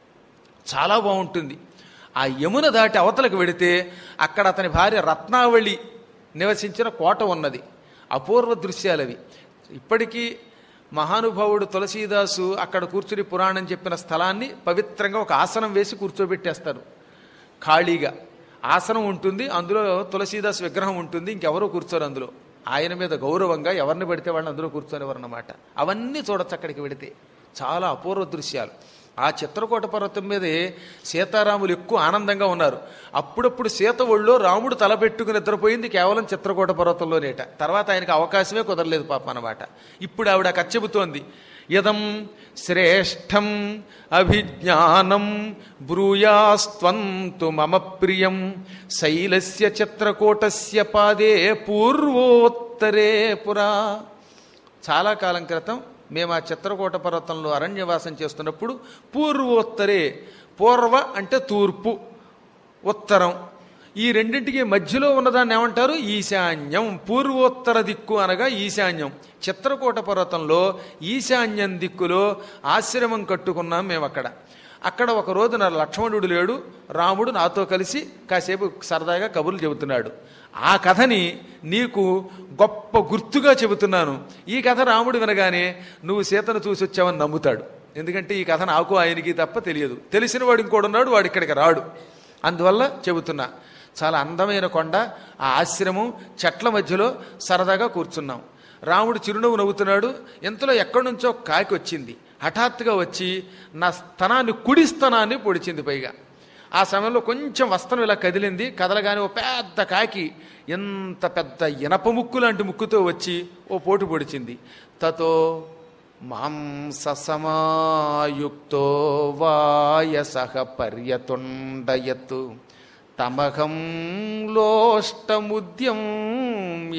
చాలా బాగుంటుంది ఆ యమున దాటి అవతలకు వెడితే అక్కడ అతని భార్య రత్నావళి నివసించిన కోట ఉన్నది అపూర్వ దృశ్యాలవి ఇప్పటికీ మహానుభావుడు తులసీదాసు అక్కడ కూర్చుని పురాణం చెప్పిన స్థలాన్ని పవిత్రంగా ఒక ఆసనం వేసి కూర్చోబెట్టేస్తారు ఖాళీగా ఆసనం ఉంటుంది అందులో తులసీదాస్ విగ్రహం ఉంటుంది ఇంకెవరూ కూర్చోరు అందులో ఆయన మీద గౌరవంగా ఎవరిని పెడితే వాళ్ళని అందులో కూర్చొనివారు అన్నమాట అవన్నీ చూడొచ్చు అక్కడికి వెడితే చాలా అపూర్వ దృశ్యాలు ఆ చిత్రకూట పర్వతం మీదే సీతారాములు ఎక్కువ ఆనందంగా ఉన్నారు అప్పుడప్పుడు సీత ఒళ్ళో రాముడు తలపెట్టుకుని నిద్రపోయింది కేవలం చిత్రకూట పర్వతంలోనేట తర్వాత ఆయనకు అవకాశమే కుదరలేదు పాప అన్నమాట ఇప్పుడు ఆవిడ కథ చెబుతోంది యదం శ్రేష్టం అభిజ్ఞానం బ్రూయాస్త్వంతు మమ ప్రియం శైలస్య చిత్రకూటస్య పాదే పూర్వోత్తరే పురా చాలా కాలం క్రితం మేము ఆ చిత్రకూట పర్వతంలో అరణ్యవాసం చేస్తున్నప్పుడు పూర్వోత్తరే పూర్వ అంటే తూర్పు ఉత్తరం ఈ రెండింటికి మధ్యలో ఉన్నదాన్ని ఏమంటారు ఈశాన్యం పూర్వోత్తర దిక్కు అనగా ఈశాన్యం చిత్రకూట పర్వతంలో ఈశాన్యం దిక్కులో ఆశ్రమం కట్టుకున్నాం మేము అక్కడ అక్కడ ఒక రోజు నా లక్ష్మణుడు లేడు రాముడు నాతో కలిసి కాసేపు సరదాగా కబుర్లు చెబుతున్నాడు ఆ కథని నీకు గొప్ప గుర్తుగా చెబుతున్నాను ఈ కథ రాముడు వినగానే నువ్వు సీతను చూసి వచ్చావని నమ్ముతాడు ఎందుకంటే ఈ కథ నాకు ఆయనకి తప్ప తెలియదు తెలిసిన వాడు ఇంకోడు ఉన్నాడు వాడు ఇక్కడికి రాడు అందువల్ల చెబుతున్నా చాలా అందమైన కొండ ఆ ఆశ్రమం చెట్ల మధ్యలో సరదాగా కూర్చున్నాం రాముడు చిరునవ్వు నవ్వుతున్నాడు ఇంతలో ఎక్కడి నుంచో కాకి వచ్చింది హఠాత్తుగా వచ్చి నా స్తనాన్ని కుడి స్తనాన్ని పొడిచింది పైగా ఆ సమయంలో కొంచెం వస్త్రం ఇలా కదిలింది కదలగానే ఓ పెద్ద కాకి ఎంత పెద్ద ఇనప ముక్కు లాంటి ముక్కుతో వచ్చి ఓ పోటు పొడిచింది తతో మాంససమాయుక్తో వాయస పర్యతుండయత్ తమహం లోష్టముద్యమ్య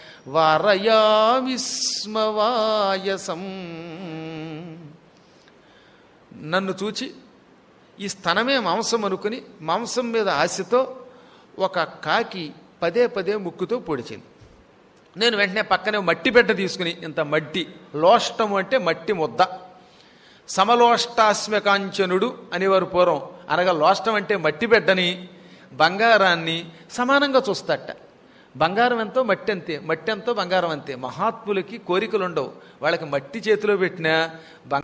వారయామిస్మవాయసం నన్ను చూచి ఈ స్తనమే మాంసం అనుకుని మాంసం మీద ఆశతో ఒక కాకి పదే పదే ముక్కుతో పొడిచింది నేను వెంటనే పక్కనే మట్టి బిడ్డ తీసుకుని ఇంత మట్టి లోష్టము అంటే మట్టి ముద్ద సమలోష్టాస్మకాంచనుడు అనేవారు పూర్వం అనగా లోష్టం అంటే మట్టి బిడ్డని బంగారాన్ని సమానంగా చూస్తాట బంగారం ఎంతో మట్టి అంతే మట్టి ఎంతో బంగారం అంతే మహాత్ములకి కోరికలు ఉండవు వాళ్ళకి మట్టి చేతిలో పెట్టినా